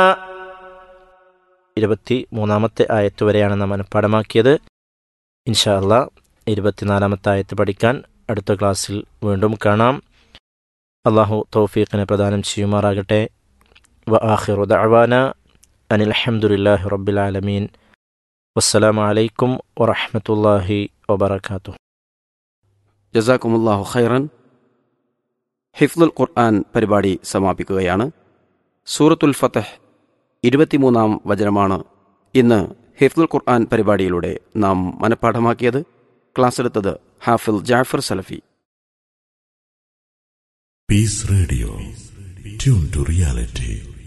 ഇരുപത്തി മൂന്നാമത്തെ ആയത്ത് വരെയാണ് നാം മനഃപ്പാടമാക്കിയത് ഇൻഷാ അല്ലാ ഇരുപത്തിനാലാമത്തെ ആയത്ത് പഠിക്കാൻ അടുത്ത ക്ലാസ്സിൽ വീണ്ടും കാണാം അള്ളാഹു തൗഫീഖിനെ പ്രദാനം ചെയ്യുമാറാകട്ടെ വ ആഖിറു ദഅവാന അനിൽ അൽഹംദുലില്ലാഹി റബ്ബിൽ ആലമീൻ വസ്സലാമു അലൈക്കും വറഹ്മത്തുള്ളാഹി വബറകാതുഹു ജസാക്കുമുല്ലാഹു ഖൈറൻ ഹിഫ്ലുൽ ഖുർആൻ പരിപാടി സമാപിക്കുകയാണ് സൂറത്തുൽ ഫത്തഹ് ഇരുപത്തിമൂന്നാം വചനമാണ് ഇന്ന് ഹിഫ്ലുൽ ഖുർആൻ പരിപാടിയിലൂടെ നാം മനഃപ്പാഠമാക്കിയത് ക്ലാസ് എടുത്തത് ഹാഫിൽ Jafar Salafi Peace Radio. Tune to reality.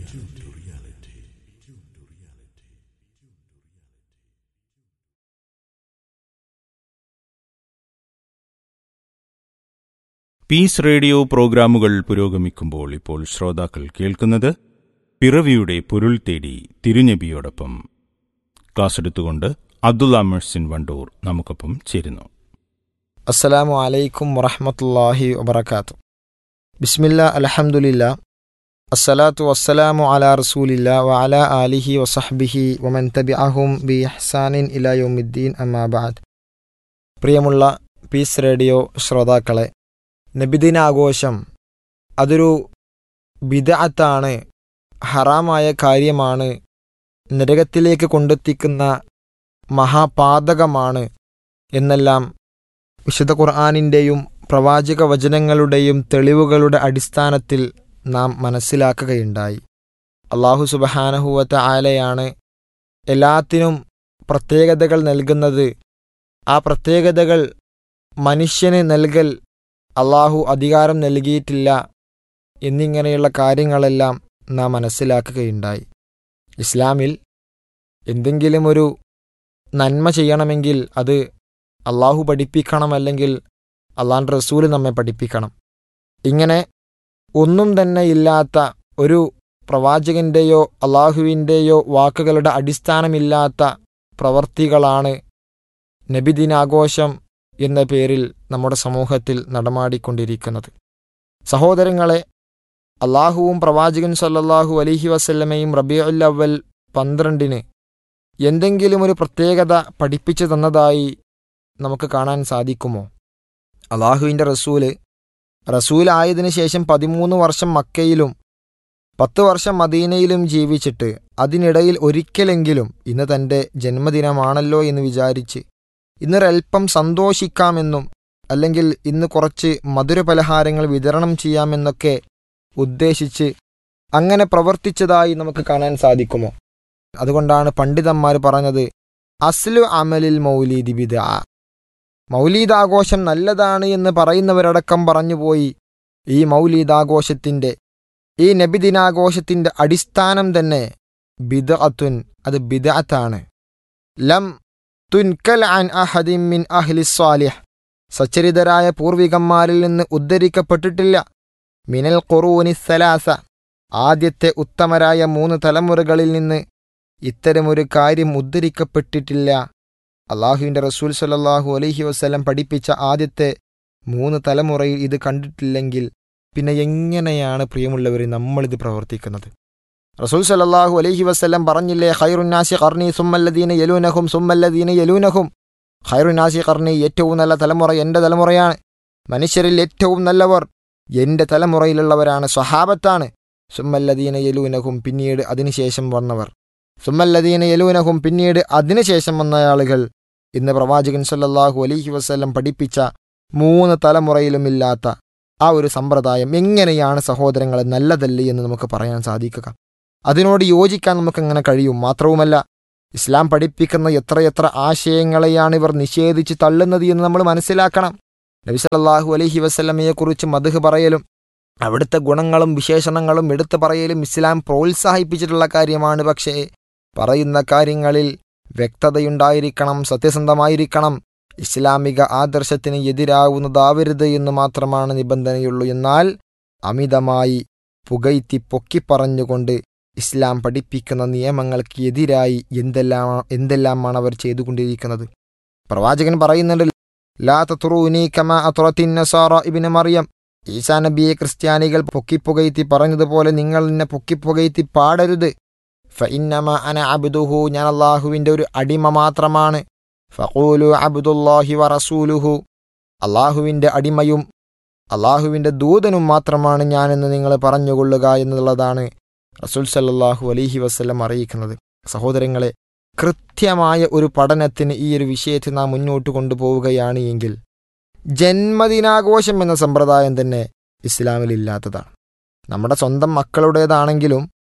Peace radio പ്രോഗ്രാമുകൾ പുരോഗമിക്കുമ്പോൾ ഇപ്പോൾ ശ്രോതാക്കൾ കേൾക്കുന്നത് പിറവിയുടെ പൊരുൾ തേടി തിരുനബിയോടൊപ്പം ക്ലാസ് എടുത്തുകൊണ്ട് അബ്ദുള്ള മെഴ്സിൻ വണ്ടൂർ നമുക്കൊപ്പം ചേരുന്നു അസ്സലാമു അലൈക്കും വറഹമത്തല്ലാഹി വബർക്കാത്തു ബിസ്മില്ല അലഹമുല്ല അസ്സലാത്തു വസ്സലാമു അലാ റസൂലില്ല വഅല ആലിഹി വസഹ്ബിഹി വമൻ തബിഅഹും ബി ഇഹ്സാനിൻ ഇലാ യൗമിദ്ദീൻ അമ്മാബാദ് പ്രിയമുള്ള പീസ് റേഡിയോ ശ്രോതാക്കളെ നബിദിനാഘോഷം അതൊരു ബിദഅത്താണ് ഹറാമായ കാര്യമാണ് നരകത്തിലേക്ക് കൊണ്ടെത്തിക്കുന്ന മഹാപാതകമാണ് എന്നെല്ലാം വിശുദ്ധ ഖുർആാനിൻ്റെയും പ്രവാചക വചനങ്ങളുടെയും തെളിവുകളുടെ അടിസ്ഥാനത്തിൽ നാം മനസ്സിലാക്കുകയുണ്ടായി അള്ളാഹു സുബഹാനഹുവത്ത ആലയാണ് എല്ലാത്തിനും പ്രത്യേകതകൾ നൽകുന്നത് ആ പ്രത്യേകതകൾ മനുഷ്യന് നൽകൽ അള്ളാഹു അധികാരം നൽകിയിട്ടില്ല എന്നിങ്ങനെയുള്ള കാര്യങ്ങളെല്ലാം നാം മനസ്സിലാക്കുകയുണ്ടായി ഇസ്ലാമിൽ എന്തെങ്കിലും ഒരു നന്മ ചെയ്യണമെങ്കിൽ അത് അള്ളാഹു പഠിപ്പിക്കണം അല്ലെങ്കിൽ അള്ളാഹ് റസൂൽ നമ്മെ പഠിപ്പിക്കണം ഇങ്ങനെ ഒന്നും തന്നെ ഇല്ലാത്ത ഒരു പ്രവാചകന്റെയോ അള്ളാഹുവിൻ്റെയോ വാക്കുകളുടെ അടിസ്ഥാനമില്ലാത്ത പ്രവർത്തികളാണ് നബിദിനാഘോഷം എന്ന പേരിൽ നമ്മുടെ സമൂഹത്തിൽ നടമാടിക്കൊണ്ടിരിക്കുന്നത് സഹോദരങ്ങളെ അള്ളാഹുവും പ്രവാചകൻ സല്ലല്ലാഹു അലൈഹി വസല്ലമയും റബിയുൽ അവൽ പന്ത്രണ്ടിന് എന്തെങ്കിലും ഒരു പ്രത്യേകത പഠിപ്പിച്ചു തന്നതായി നമുക്ക് കാണാൻ സാധിക്കുമോ അള്ളാഹുവിൻ്റെ റസൂല് റസൂലായതിനു ശേഷം പതിമൂന്ന് വർഷം മക്കയിലും പത്ത് വർഷം മദീനയിലും ജീവിച്ചിട്ട് അതിനിടയിൽ ഒരിക്കലെങ്കിലും ഇന്ന് തൻ്റെ ജന്മദിനമാണല്ലോ എന്ന് വിചാരിച്ച് ഇന്നൊരൽപ്പം സന്തോഷിക്കാമെന്നും അല്ലെങ്കിൽ ഇന്ന് കുറച്ച് മധുരപലഹാരങ്ങൾ വിതരണം ചെയ്യാമെന്നൊക്കെ ഉദ്ദേശിച്ച് അങ്ങനെ പ്രവർത്തിച്ചതായി നമുക്ക് കാണാൻ സാധിക്കുമോ അതുകൊണ്ടാണ് പണ്ഡിതന്മാർ പറഞ്ഞത് അസ്ലു അമലിൽ മൗലീദി ബിദ മൗലീദാഘോഷം നല്ലതാണ് എന്ന് പറയുന്നവരടക്കം പറഞ്ഞുപോയി ഈ മൗലീദാഘോഷത്തിൻ്റെ ഈ നബിദിനാഘോഷത്തിൻ്റെ അടിസ്ഥാനം തന്നെ ബിദഅത്തുൻ അത് ബിദഅത്താണ് ലം തുൻകൽ അൻ അഹദിൻ മിൻ അഹ്ലി സ്വാലിഹ് സച്ചരിതരായ പൂർവികന്മാരിൽ നിന്ന് ഉദ്ധരിക്കപ്പെട്ടിട്ടില്ല മിനൽ ഖുറൂനി സലാസ ആദ്യത്തെ ഉത്തമരായ മൂന്ന് തലമുറകളിൽ നിന്ന് ഇത്തരമൊരു കാര്യം ഉദ്ധരിക്കപ്പെട്ടിട്ടില്ല അള്ളാഹുവിൻ്റെ റസൂൽ സല്ലാഹു അലൈഹി വസ്ലം പഠിപ്പിച്ച ആദ്യത്തെ മൂന്ന് തലമുറയിൽ ഇത് കണ്ടിട്ടില്ലെങ്കിൽ പിന്നെ എങ്ങനെയാണ് പ്രിയമുള്ളവർ നമ്മളിത് പ്രവർത്തിക്കുന്നത് റസൂൽ സല്ലാഹു അലൈഹി വസ്ലം പറഞ്ഞില്ലേ ഖൈറുന്നാസി കർണി സുമ്മല്ലദീന യലൂനഹും സുമ്മല്ലദീന യലൂനഹും ഖൈറുന്നാസി കർണി ഏറ്റവും നല്ല തലമുറ എൻ്റെ തലമുറയാണ് മനുഷ്യരിൽ ഏറ്റവും നല്ലവർ എൻ്റെ തലമുറയിലുള്ളവരാണ് സ്വഹാബത്താണ് സുമ്മല്ലദീന യലൂനഹും പിന്നീട് അതിനുശേഷം വന്നവർ സുമ്മല്ലദീന യലൂനഹും പിന്നീട് അതിനുശേഷം വന്ന ആളുകൾ ഇന്ന് പ്രവാചകൻ സല്ലല്ലാഹു അലൈഹി വസ്ല്ലം പഠിപ്പിച്ച മൂന്ന് തലമുറയിലും ഇല്ലാത്ത ആ ഒരു സമ്പ്രദായം എങ്ങനെയാണ് സഹോദരങ്ങളെ നല്ലതല്ലേ എന്ന് നമുക്ക് പറയാൻ സാധിക്കുക അതിനോട് യോജിക്കാൻ നമുക്കെങ്ങനെ കഴിയും മാത്രവുമല്ല ഇസ്ലാം പഠിപ്പിക്കുന്ന എത്രയെത്ര ആശയങ്ങളെയാണ് ഇവർ നിഷേധിച്ച് തള്ളുന്നത് എന്ന് നമ്മൾ മനസ്സിലാക്കണം നബി സല്ലല്ലാഹു അലൈഹി വസല്ലമയെക്കുറിച്ച് മധുഹ് പറയലും അവിടുത്തെ ഗുണങ്ങളും വിശേഷണങ്ങളും എടുത്തു പറയലും ഇസ്ലാം പ്രോത്സാഹിപ്പിച്ചിട്ടുള്ള കാര്യമാണ് പക്ഷേ പറയുന്ന കാര്യങ്ങളിൽ വ്യക്തതയുണ്ടായിരിക്കണം സത്യസന്ധമായിരിക്കണം ഇസ്ലാമിക ആദർശത്തിന് എതിരാവുന്നതാവരുത് എന്ന് മാത്രമാണ് നിബന്ധനയുള്ളൂ എന്നാൽ അമിതമായി പുകയ്ത്തി പൊക്കിപ്പറഞ്ഞുകൊണ്ട് ഇസ്ലാം പഠിപ്പിക്കുന്ന നിയമങ്ങൾക്ക് എതിരായി എന്തെല്ലാം എന്തെല്ലാമാണ് അവർ ചെയ്തുകൊണ്ടിരിക്കുന്നത് പ്രവാചകൻ പറയുന്നുണ്ട് ലാ തത്റൂനി കമാ അത്റത്തിൻ നസാറ ഇബ്നു മറിയം ഈസാ നബിയെ ക്രിസ്ത്യാനികൾ പൊക്കിപ്പുകയത്തി പറഞ്ഞതുപോലെ നിങ്ങൾ എന്നെ പൊക്കിപ്പുകയത്തി പാടരുത് ഫഇന്നമ അന അബ്ദുഹു ഞാൻ അള്ളാഹുവിൻ്റെ ഒരു അടിമ മാത്രമാണ് ഫഖൂലു അബ്ദുല്ലാഹി വ റസൂലുഹു അള്ളാഹുവിൻ്റെ അടിമയും അള്ളാഹുവിൻ്റെ ദൂതനും മാത്രമാണ് ഞാനെന്ന് നിങ്ങൾ പറഞ്ഞുകൊള്ളുക എന്നുള്ളതാണ് റസൂൽ സല്ലല്ലാഹു അലൈഹി വസ്ലം അറിയിക്കുന്നത് സഹോദരങ്ങളെ കൃത്യമായ ഒരു പഠനത്തിന് ഈ ഒരു വിഷയത്തെ നാം മുന്നോട്ട് കൊണ്ടുപോവുകയാണ് എങ്കിൽ ജന്മദിനാഘോഷം എന്ന സമ്പ്രദായം തന്നെ ഇസ്ലാമിലില്ലാത്തതാണ് നമ്മുടെ സ്വന്തം മക്കളുടേതാണെങ്കിലും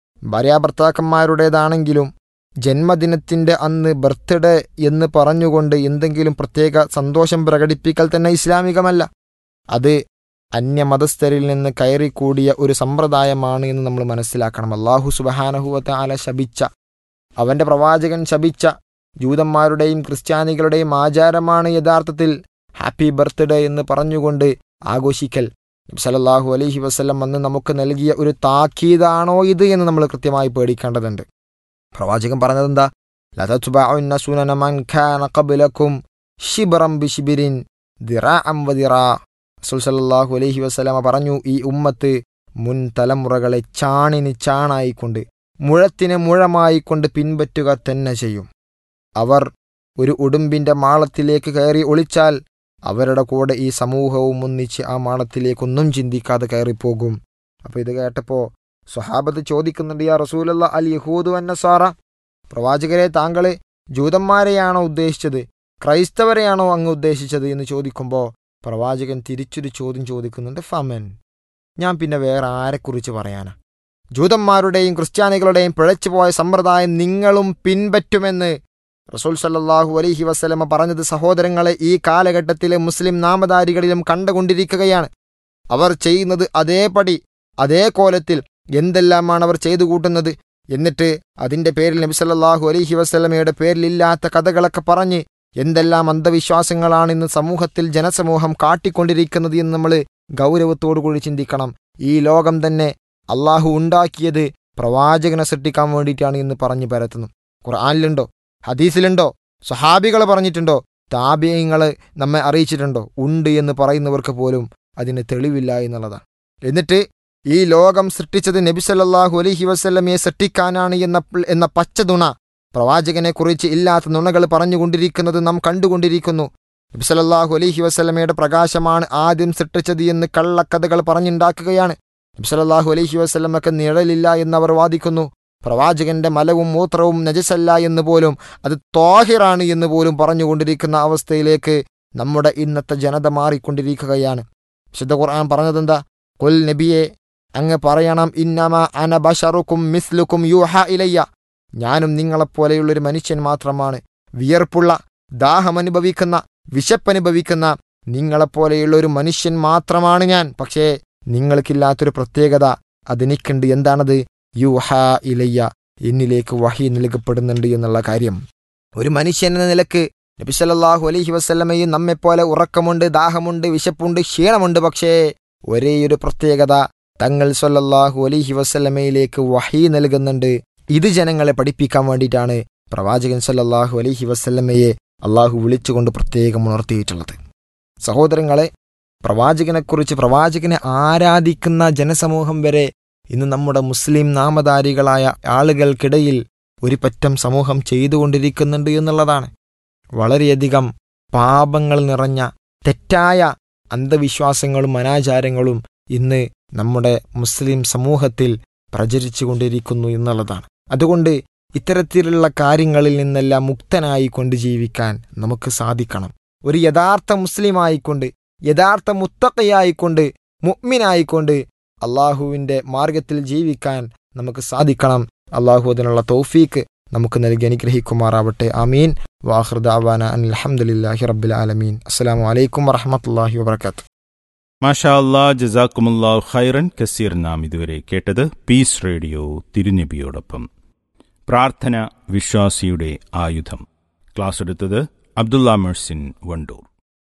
ഭാര്യാഭർത്താക്കന്മാരുടേതാണെങ്കിലും ജന്മദിനത്തിൻ്റെ അന്ന് ബർത്ത്ഡേ എന്ന് പറഞ്ഞുകൊണ്ട് എന്തെങ്കിലും പ്രത്യേക സന്തോഷം പ്രകടിപ്പിക്കൽ തന്നെ ഇസ്ലാമികമല്ല അത് അന്യമതസ്ഥരിൽ നിന്ന് കയറിക്കൂടിയ ഒരു സമ്പ്രദായമാണ് എന്ന് നമ്മൾ മനസ്സിലാക്കണം അള്ളാഹു സുബഹാനഹുവത്തെ ആല ശപിച്ച അവൻ്റെ പ്രവാചകൻ ശപിച്ച ജൂതന്മാരുടെയും ക്രിസ്ത്യാനികളുടെയും ആചാരമാണ് യഥാർത്ഥത്തിൽ ഹാപ്പി ബർത്ത്ഡേ എന്ന് പറഞ്ഞുകൊണ്ട് ആഘോഷിക്കൽ സലല്ലാഹു അലൈഹി വസ്ലം വന്ന് നമുക്ക് നൽകിയ ഒരു താക്കീതാണോ ഇത് എന്ന് നമ്മൾ കൃത്യമായി പേടിക്കേണ്ടതുണ്ട് പ്രവാചകൻ പറഞ്ഞതെന്താ ലതത്ബഅുന്ന സുനന മൻ കാന ഖബ്ലക്കും ശിബ്റം ബിശിബിരിൻ ദിറാഅം വദിറാ റസൂൽ സല്ലല്ലാഹു അലൈഹി വസല്ലമ പറഞ്ഞു ഈ ഉമ്മത്ത് മുൻ തലമുറകളെ ചാണിന് ചാണായിക്കൊണ്ട് മുഴത്തിന് മുഴമായിക്കൊണ്ട് പിൻപറ്റുക തന്നെ ചെയ്യും അവർ ഒരു ഉടുമ്പിന്റെ മാളത്തിലേക്ക് കയറി ഒളിച്ചാൽ അവരുടെ കൂടെ ഈ സമൂഹവും ഒന്നിച്ച് ആ മാളത്തിലേക്കൊന്നും ചിന്തിക്കാതെ കയറിപ്പോകും അപ്പോൾ ഇത് കേട്ടപ്പോൾ സ്വഹാബത്ത് ചോദിക്കുന്നുണ്ട് യാ റസൂലല്ല അൽ യഹൂദു അന്നസാറ പ്രവാചകരെ താങ്കൾ ജൂതന്മാരെയാണോ ഉദ്ദേശിച്ചത് ക്രൈസ്തവരെയാണോ അങ്ങ് ഉദ്ദേശിച്ചത് എന്ന് ചോദിക്കുമ്പോൾ പ്രവാചകൻ തിരിച്ചൊരു ചോദ്യം ചോദിക്കുന്നുണ്ട് ഫമൻ ഞാൻ പിന്നെ വേറെ ആരെക്കുറിച്ച് പറയാനാ ജൂതന്മാരുടെയും ക്രിസ്ത്യാനികളുടെയും പിഴച്ചുപോയ സമ്പ്രദായം നിങ്ങളും പിൻപറ്റുമെന്ന് റസൂൽ സല്ലല്ലാഹു അലൈഹി വസല്ലമ പറഞ്ഞത് സഹോദരങ്ങളെ ഈ കാലഘട്ടത്തിലെ മുസ്ലിം നാമധാരികളിലും കണ്ടുകൊണ്ടിരിക്കുകയാണ് അവർ ചെയ്യുന്നത് അതേപടി അതേ കോലത്തിൽ എന്തെല്ലാമാണ് അവർ ചെയ്തു കൂട്ടുന്നത് എന്നിട്ട് അതിൻ്റെ പേരിൽ നബി സല്ലല്ലാഹു അലൈഹി വസല്ലമയുടെ പേരിലില്ലാത്ത കഥകളൊക്കെ പറഞ്ഞ് എന്തെല്ലാം അന്ധവിശ്വാസങ്ങളാണ് ഇന്ന് സമൂഹത്തിൽ ജനസമൂഹം കാട്ടിക്കൊണ്ടിരിക്കുന്നത് എന്ന് നമ്മൾ ഗൗരവത്തോടു കൂടി ചിന്തിക്കണം ഈ ലോകം തന്നെ അള്ളാഹു ഉണ്ടാക്കിയത് പ്രവാചകനെ സൃഷ്ടിക്കാൻ വേണ്ടിയിട്ടാണ് എന്ന് പറഞ്ഞു പരത്തുന്നു ഖുർആാനിലുണ്ടോ ഹദീസിലുണ്ടോ സഹാബികൾ പറഞ്ഞിട്ടുണ്ടോ താപ്യങ്ങൾ നമ്മെ അറിയിച്ചിട്ടുണ്ടോ ഉണ്ട് എന്ന് പറയുന്നവർക്ക് പോലും അതിന് തെളിവില്ല എന്നുള്ളതാണ് എന്നിട്ട് ഈ ലോകം സൃഷ്ടിച്ചത് നബി സല്ലല്ലാഹു അലൈഹി വസല്ലമയെ സൃഷ്ടിക്കാനാണ് എന്ന എന്ന പച്ചതുണ പ്രവാചകനെ കുറിച്ച് ഇല്ലാത്ത നുണകൾ പറഞ്ഞുകൊണ്ടിരിക്കുന്നത് നാം കണ്ടുകൊണ്ടിരിക്കുന്നു നബി സല്ലല്ലാഹു അലൈഹി വസല്ലമയുടെ പ്രകാശമാണ് ആദ്യം സൃഷ്ടിച്ചത് എന്ന് കള്ളക്കഥകൾ പറഞ്ഞുണ്ടാക്കുകയാണ് നബി സല്ലല്ലാഹു അലൈഹി വസല്ലമക്ക് നിഴലില്ല എന്നവർ വാദിക്കുന്നു പ്രവാചകന്റെ മലവും മൂത്രവും നജസല്ല എന്ന് പോലും അത് ത്വാഹിറാണ് എന്ന് പോലും പറഞ്ഞുകൊണ്ടിരിക്കുന്ന അവസ്ഥയിലേക്ക് നമ്മുടെ ഇന്നത്തെ ജനത മാറിക്കൊണ്ടിരിക്കുകയാണ് വിശുദ്ധ ഖുർആൻ പറഞ്ഞതെന്താ കൊൽ നബിയെ അങ്ങ് പറയണം ഇന്നമ അന ബഷറുക്കും മിസ്ലുക്കും യൂഹ ഇലയ്യ ഞാനും നിങ്ങളെപ്പോലെയുള്ളൊരു മനുഷ്യൻ മാത്രമാണ് വിയർപ്പുള്ള ദാഹമനുഭവിക്കുന്ന വിശപ്പനുഭവിക്കുന്ന നിങ്ങളെപ്പോലെയുള്ള ഒരു മനുഷ്യൻ മാത്രമാണ് ഞാൻ പക്ഷേ നിങ്ങൾക്കില്ലാത്തൊരു പ്രത്യേകത അതെനിക്കുണ്ട് എന്താണത് യൂഹ ഇലയ്യ എന്നിലേക്ക് വഹി നൽകപ്പെടുന്നുണ്ട് എന്നുള്ള കാര്യം ഒരു മനുഷ്യൻ എന്ന നിലക്ക് നബി സല്ലല്ലാഹു അലൈഹി വസല്ലമയും നമ്മെപ്പോലെ ഉറക്കമുണ്ട് ദാഹമുണ്ട് വിശപ്പുണ്ട് ക്ഷീണമുണ്ട് പക്ഷേ ഒരേയൊരു പ്രത്യേകത തങ്ങൾ സല്ലല്ലാഹു അലൈഹി വസല്ലമയിലേക്ക് വഹി നൽകുന്നുണ്ട് ഇത് ജനങ്ങളെ പഠിപ്പിക്കാൻ വേണ്ടിയിട്ടാണ് പ്രവാചകൻ സല്ലല്ലാഹു അലൈഹി വസല്ലമയെ അള്ളാഹു വിളിച്ചുകൊണ്ട് പ്രത്യേകം ഉണർത്തിയിട്ടുള്ളത് സഹോദരങ്ങളെ പ്രവാചകനെക്കുറിച്ച് പ്രവാചകനെ ആരാധിക്കുന്ന ജനസമൂഹം വരെ ഇന്ന് നമ്മുടെ മുസ്ലിം നാമധാരികളായ ആളുകൾക്കിടയിൽ ഒരു പറ്റം സമൂഹം ചെയ്തുകൊണ്ടിരിക്കുന്നുണ്ട് എന്നുള്ളതാണ് വളരെയധികം പാപങ്ങൾ നിറഞ്ഞ തെറ്റായ അന്ധവിശ്വാസങ്ങളും അനാചാരങ്ങളും ഇന്ന് നമ്മുടെ മുസ്ലിം സമൂഹത്തിൽ പ്രചരിച്ചുകൊണ്ടിരിക്കുന്നു എന്നുള്ളതാണ് അതുകൊണ്ട് ഇത്തരത്തിലുള്ള കാര്യങ്ങളിൽ നിന്നെല്ലാം മുക്തനായി കൊണ്ട് ജീവിക്കാൻ നമുക്ക് സാധിക്കണം ഒരു യഥാർത്ഥ മുസ്ലിമായിക്കൊണ്ട് യഥാർത്ഥ മുത്തക്കയായിക്കൊണ്ട് മുഅ്മിനായിക്കൊണ്ട് അള്ളാഹുവിൻ്റെ മാർഗത്തിൽ ജീവിക്കാൻ നമുക്ക് സാധിക്കണം അള്ളാഹു അതിനുള്ള തൗഫീക്ക് നമുക്ക് നൽകി അനുഗ്രഹിക്കുമാറാവട്ടെ ആമീൻ വാഹൃദാവാന അനിൽഹമുല്ലാഹി റബ്ബിൽ ആലമീൻ അസ്സാം വലൈക്കും വറഹമത്തല്ലാഹി വാബർക്കാത്തു മാഷാ അല്ലാ ജസാക്കുമുല്ലാ ഖൈറൻ കസീർ നാം ഇതുവരെ കേട്ടത് പീസ് റേഡിയോ തിരുനബിയോടൊപ്പം പ്രാർത്ഥന വിശ്വാസിയുടെ ആയുധം ക്ലാസ് എടുത്തത് അബ്ദുള്ള മെഴ്സിൻ വണ്ടൂർ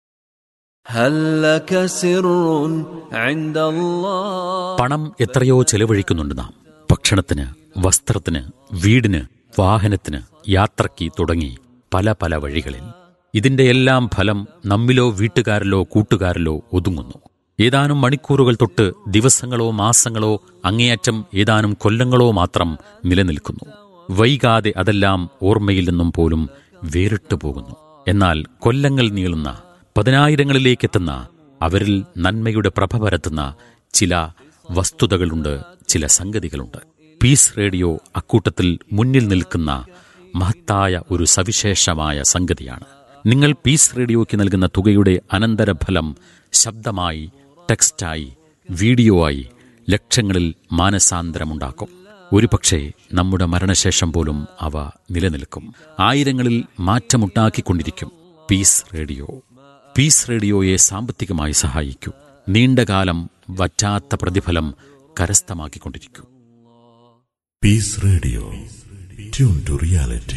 هل لك سر عند الله പണം എത്രയോ ചെലവഴിക്കുന്നുണ്ട് നാം ഭക്ഷണത്തിന് വസ്ത്രത്തിന് വീടിന് വാഹനത്തിന് യാത്രയ്ക്ക് തുടങ്ങി പല പല വഴികളിൽ ഇതിന്റെ എല്ലാം ഫലം നമ്മിലോ വീട്ടുകാരിലോ കൂട്ടുകാരിലോ ഒതുങ്ങുന്നു ഏതാനും മണിക്കൂറുകൾ തൊട്ട് ദിവസങ്ങളോ മാസങ്ങളോ അങ്ങേയറ്റം ഏതാനും കൊല്ലങ്ങളോ മാത്രം നിലനിൽക്കുന്നു വൈകാതെ അതെല്ലാം ഓർമ്മയിൽ നിന്നും പോലും വേറിട്ടു പോകുന്നു എന്നാൽ കൊല്ലങ്ങൾ നീളുന്ന പതിനായിരങ്ങളിലേക്കെത്തുന്ന അവരിൽ നന്മയുടെ പ്രഭ പരത്തുന്ന ചില വസ്തുതകളുണ്ട് ചില സംഗതികളുണ്ട് പീസ് റേഡിയോ അക്കൂട്ടത്തിൽ മുന്നിൽ നിൽക്കുന്ന മഹത്തായ ഒരു സവിശേഷമായ സംഗതിയാണ് നിങ്ങൾ പീസ് റേഡിയോയ്ക്ക് നൽകുന്ന തുകയുടെ അനന്തരഫലം ശബ്ദമായി ടെക്സ്റ്റായി വീഡിയോ ആയി ലക്ഷങ്ങളിൽ മാനസാന്തരമുണ്ടാക്കും ഒരുപക്ഷെ നമ്മുടെ മരണശേഷം പോലും അവ നിലനിൽക്കും ആയിരങ്ങളിൽ മാറ്റമുണ്ടാക്കിക്കൊണ്ടിരിക്കും പീസ് റേഡിയോ പീസ് റേഡിയോയെ സാമ്പത്തികമായി സഹായിക്കൂ നീണ്ടകാലം വറ്റാത്ത പ്രതിഫലം കരസ്ഥമാക്കിക്കൊണ്ടിരിക്കൂ Peace Radio. Tune to reality.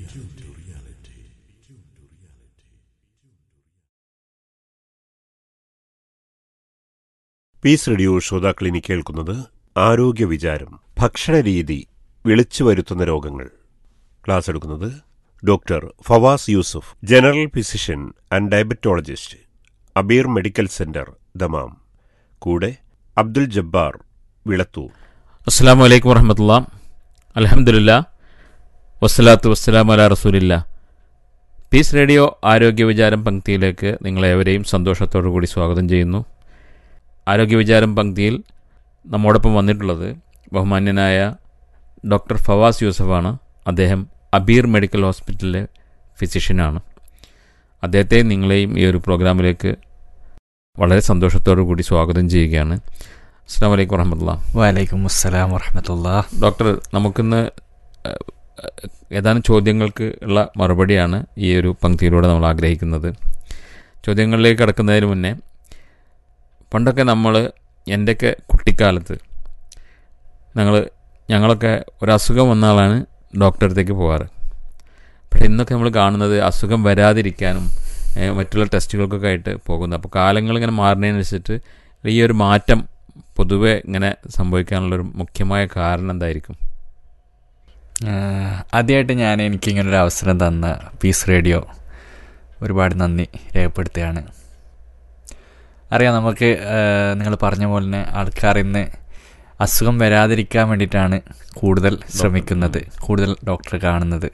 Peace radio ശ്രോതാക്കൾ ഇനി കേൾക്കുന്നത് ആരോഗ്യ വിചാരം ഭക്ഷണരീതി വിളിച്ചു വരുത്തുന്ന രോഗങ്ങൾ ക്ലാസ് എടുക്കുന്നത് doctor Fawas Yusuf general physician and diabetologist Abeer medical centre Dammam കൂടെ അബ്ദുൽ ജബ്ബാർ വിളത്തൂർ അസ്സാം വലൈക്കും വറഹമത്തുള്ള അലഹമുല്ല വസ്സലാത്തു വസ്സലാം അല റസൂലില്ല പീസ് റേഡിയോ ആരോഗ്യ വിചാരം പങ്ക്തിയിലേക്ക് നിങ്ങളേവരെയും സന്തോഷത്തോടു കൂടി സ്വാഗതം ചെയ്യുന്നു ആരോഗ്യ വിചാരം പങ്ക്തിയിൽ നമ്മോടൊപ്പം വന്നിട്ടുള്ളത് ബഹുമാന്യനായ ഡോക്ടർ ഫവാസ് യൂസഫാണ് അദ്ദേഹം അബീർ മെഡിക്കൽ ഹോസ്പിറ്റലിലെ ഫിസിഷ്യനാണ് അദ്ദേഹത്തെ നിങ്ങളെയും ഈ ഒരു പ്രോഗ്രാമിലേക്ക് വളരെ സന്തോഷത്തോടു കൂടി സ്വാഗതം ചെയ്യുകയാണ് അസ്സാം വലൈക്കും വറഹമത്തുള്ള വലൈക്കും അസ്സലാം വറഹമത്തുള്ള ഡോക്ടർ നമുക്കിന്ന് ഏഹ്, ഏതാനും ചോദ്യങ്ങൾക്ക് ഉള്ള മറുപടിയാണ് ഈ ഒരു പങ്ക്തിയിലൂടെ നമ്മൾ ആഗ്രഹിക്കുന്നത് ചോദ്യങ്ങളിലേക്ക് കടക്കുന്നതിന് മുന്നേ പണ്ടൊക്കെ നമ്മൾ എൻ്റെയൊക്കെ കുട്ടിക്കാലത്ത് ഞങ്ങൾ ഞങ്ങളൊക്കെ ഒരു അസുഖം വന്ന ആളാണ് ഡോക്ടറെ അടുത്തേക്ക് പോകാറ് പക്ഷേ ഇന്നൊക്കെ നമ്മൾ കാണുന്നത് അസുഖം വരാതിരിക്കാനും ഏഹ്, മറ്റുള്ള ടെസ്റ്റുകൾക്കൊക്കെ ആയിട്ട് പോകുന്നത് അപ്പോൾ കാലങ്ങൾ ഇങ്ങനെ മാറുന്നതിനനുസരിച്ചിട്ട് ഈ ഒരു മാറ്റം പൊതുവെ ഇങ്ങനെ സംഭവിക്കാനുള്ളൊരു മുഖ്യമായ കാരണം എന്തായിരിക്കും ആദ്യമായിട്ട് ഞാൻ എനിക്കിങ്ങനൊരു അവസരം തന്ന പീസ് റേഡിയോ ഒരുപാട് നന്ദി രേഖപ്പെടുത്തുകയാണ് അറിയാം നമുക്ക് നിങ്ങൾ പറഞ്ഞ പോലെ തന്നെ ആൾക്കാർ ഇന്ന് അസുഖം വരാതിരിക്കാൻ വേണ്ടിയിട്ടാണ് കൂടുതൽ ശ്രമിക്കുന്നത് കൂടുതൽ ഡോക്ടറെ കാണുന്നത്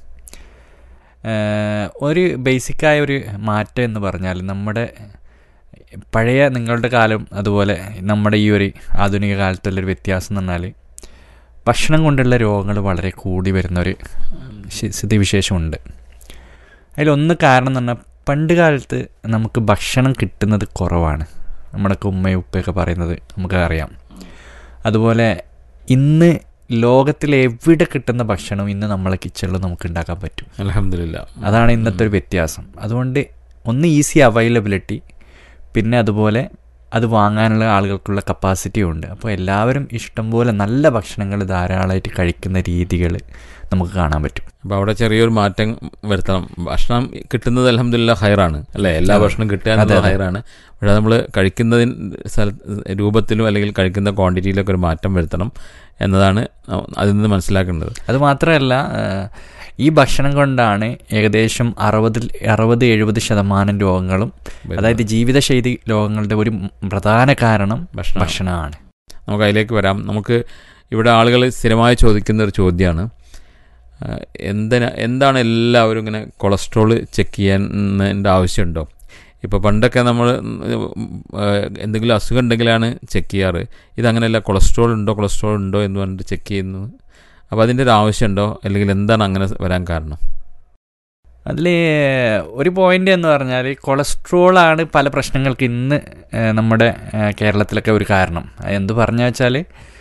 ഏഹ്, ഒരു ബേസിക്കായ ഒരു മാറ്റം എന്ന് പറഞ്ഞാൽ നമ്മുടെ പഴയ നിങ്ങളുടെ കാലം അതുപോലെ നമ്മുടെ ഈ ഒരു ആധുനിക കാലത്തുള്ളൊരു വ്യത്യാസം എന്ന് പറഞ്ഞാൽ ഭക്ഷണം കൊണ്ടുള്ള രോഗങ്ങൾ വളരെ കൂടി വരുന്നൊരു ശി- സ്ഥിതിവിശേഷമുണ്ട് അതിലൊന്ന് കാരണം എന്ന് പറഞ്ഞാൽ പണ്ട് കാലത്ത് നമുക്ക് ഭക്ഷണം കിട്ടുന്നത് കുറവാണ് നമ്മുടെയൊക്കെ ഉമ്മയും ഉപ്പയൊക്കെ പറയുന്നത് നമുക്ക് അറിയാം അതുപോലെ ഇന്ന് ലോകത്തിൽ എവിടെ കിട്ടുന്ന ഭക്ഷണം ഇന്ന് നമ്മളെ കിച്ചണിൽ നമുക്ക് ഉണ്ടാക്കാൻ പറ്റും അലഹമില്ല അതാണ് ഇന്നത്തെ ഒരു വ്യത്യാസം അതുകൊണ്ട് ഒന്ന് ഈസി അവൈലബിലിറ്റി പിന്നെ അതുപോലെ അത് വാങ്ങാനുള്ള ആളുകൾക്കുള്ള കപ്പാസിറ്റിയും ഉണ്ട് അപ്പോൾ എല്ലാവരും ഇഷ്ടംപോലെ നല്ല ഭക്ഷണങ്ങൾ ധാരാളമായിട്ട് കഴിക്കുന്ന രീതികൾ നമുക്ക് കാണാൻ പറ്റും അപ്പോൾ അവിടെ ചെറിയൊരു മാറ്റം വരുത്തണം ഭക്ഷണം കിട്ടുന്നത് അലഹമില്ല ഹയറാണ് അല്ലേ എല്ലാ അതെ. ഭക്ഷണം കിട്ടുക അതെ, എന്നുള്ളത് അതെ. ഹയറാണ് പക്ഷേ നമ്മൾ കഴിക്കുന്നതിന് സ്ഥല രൂപത്തിലും അല്ലെങ്കിൽ കഴിക്കുന്ന ക്വാണ്ടിറ്റിയിലൊക്കെ ഒരു മാറ്റം വരുത്തണം എന്നതാണ് അതിൽ നിന്ന് മനസ്സിലാക്കേണ്ടത് അത് മാത്രമല്ല ഏഹ്, ഈ ഭക്ഷണം കൊണ്ടാണ് ഏകദേശം അറുപത് അറുപത് എഴുപത് ശതമാനം രോഗങ്ങളും അതായത് ജീവിതശൈലി രോഗങ്ങളുടെ ഒരു പ്രധാന കാരണം ഭക്ഷണം ഭക്ഷണമാണ് നമുക്ക് അതിലേക്ക് വരാം നമുക്ക് ഇവിടെ ആളുകൾ സ്ഥിരമായി ചോദിക്കുന്ന ഒരു ചോദ്യമാണ് എന്തിനാ എന്താണ് എല്ലാവരും ഇങ്ങനെ കൊളസ്ട്രോൾ ചെക്ക് ചെയ്യാൻ ആവശ്യമുണ്ടോ ഇപ്പോൾ പണ്ടൊക്കെ നമ്മൾ എന്തെങ്കിലും അസുഖം ഉണ്ടെങ്കിലാണ് ചെക്ക് ചെയ്യാറ് ഇതങ്ങനെയല്ല കൊളസ്ട്രോൾ ഉണ്ടോ കൊളസ്ട്രോൾ ഉണ്ടോ എന്ന് പറഞ്ഞിട്ട് ചെക്ക് ചെയ്യുന്നു അപ്പോൾ അതിൻ്റെ ഒരു ആവശ്യമുണ്ടോ അല്ലെങ്കിൽ എന്താണ് അങ്ങനെ വരാൻ കാരണം അതിൽ ഒരു പോയിന്റ് എന്ന് പറഞ്ഞാൽ കൊളസ്ട്രോളാണ് പല പ്രശ്നങ്ങൾക്ക് ഇന്ന് ഏഹ്, നമ്മുടെ ഏഹ്, കേരളത്തിലൊക്കെ ഒരു കാരണം അത് എന്ത് പറഞ്ഞു വെച്ചാൽ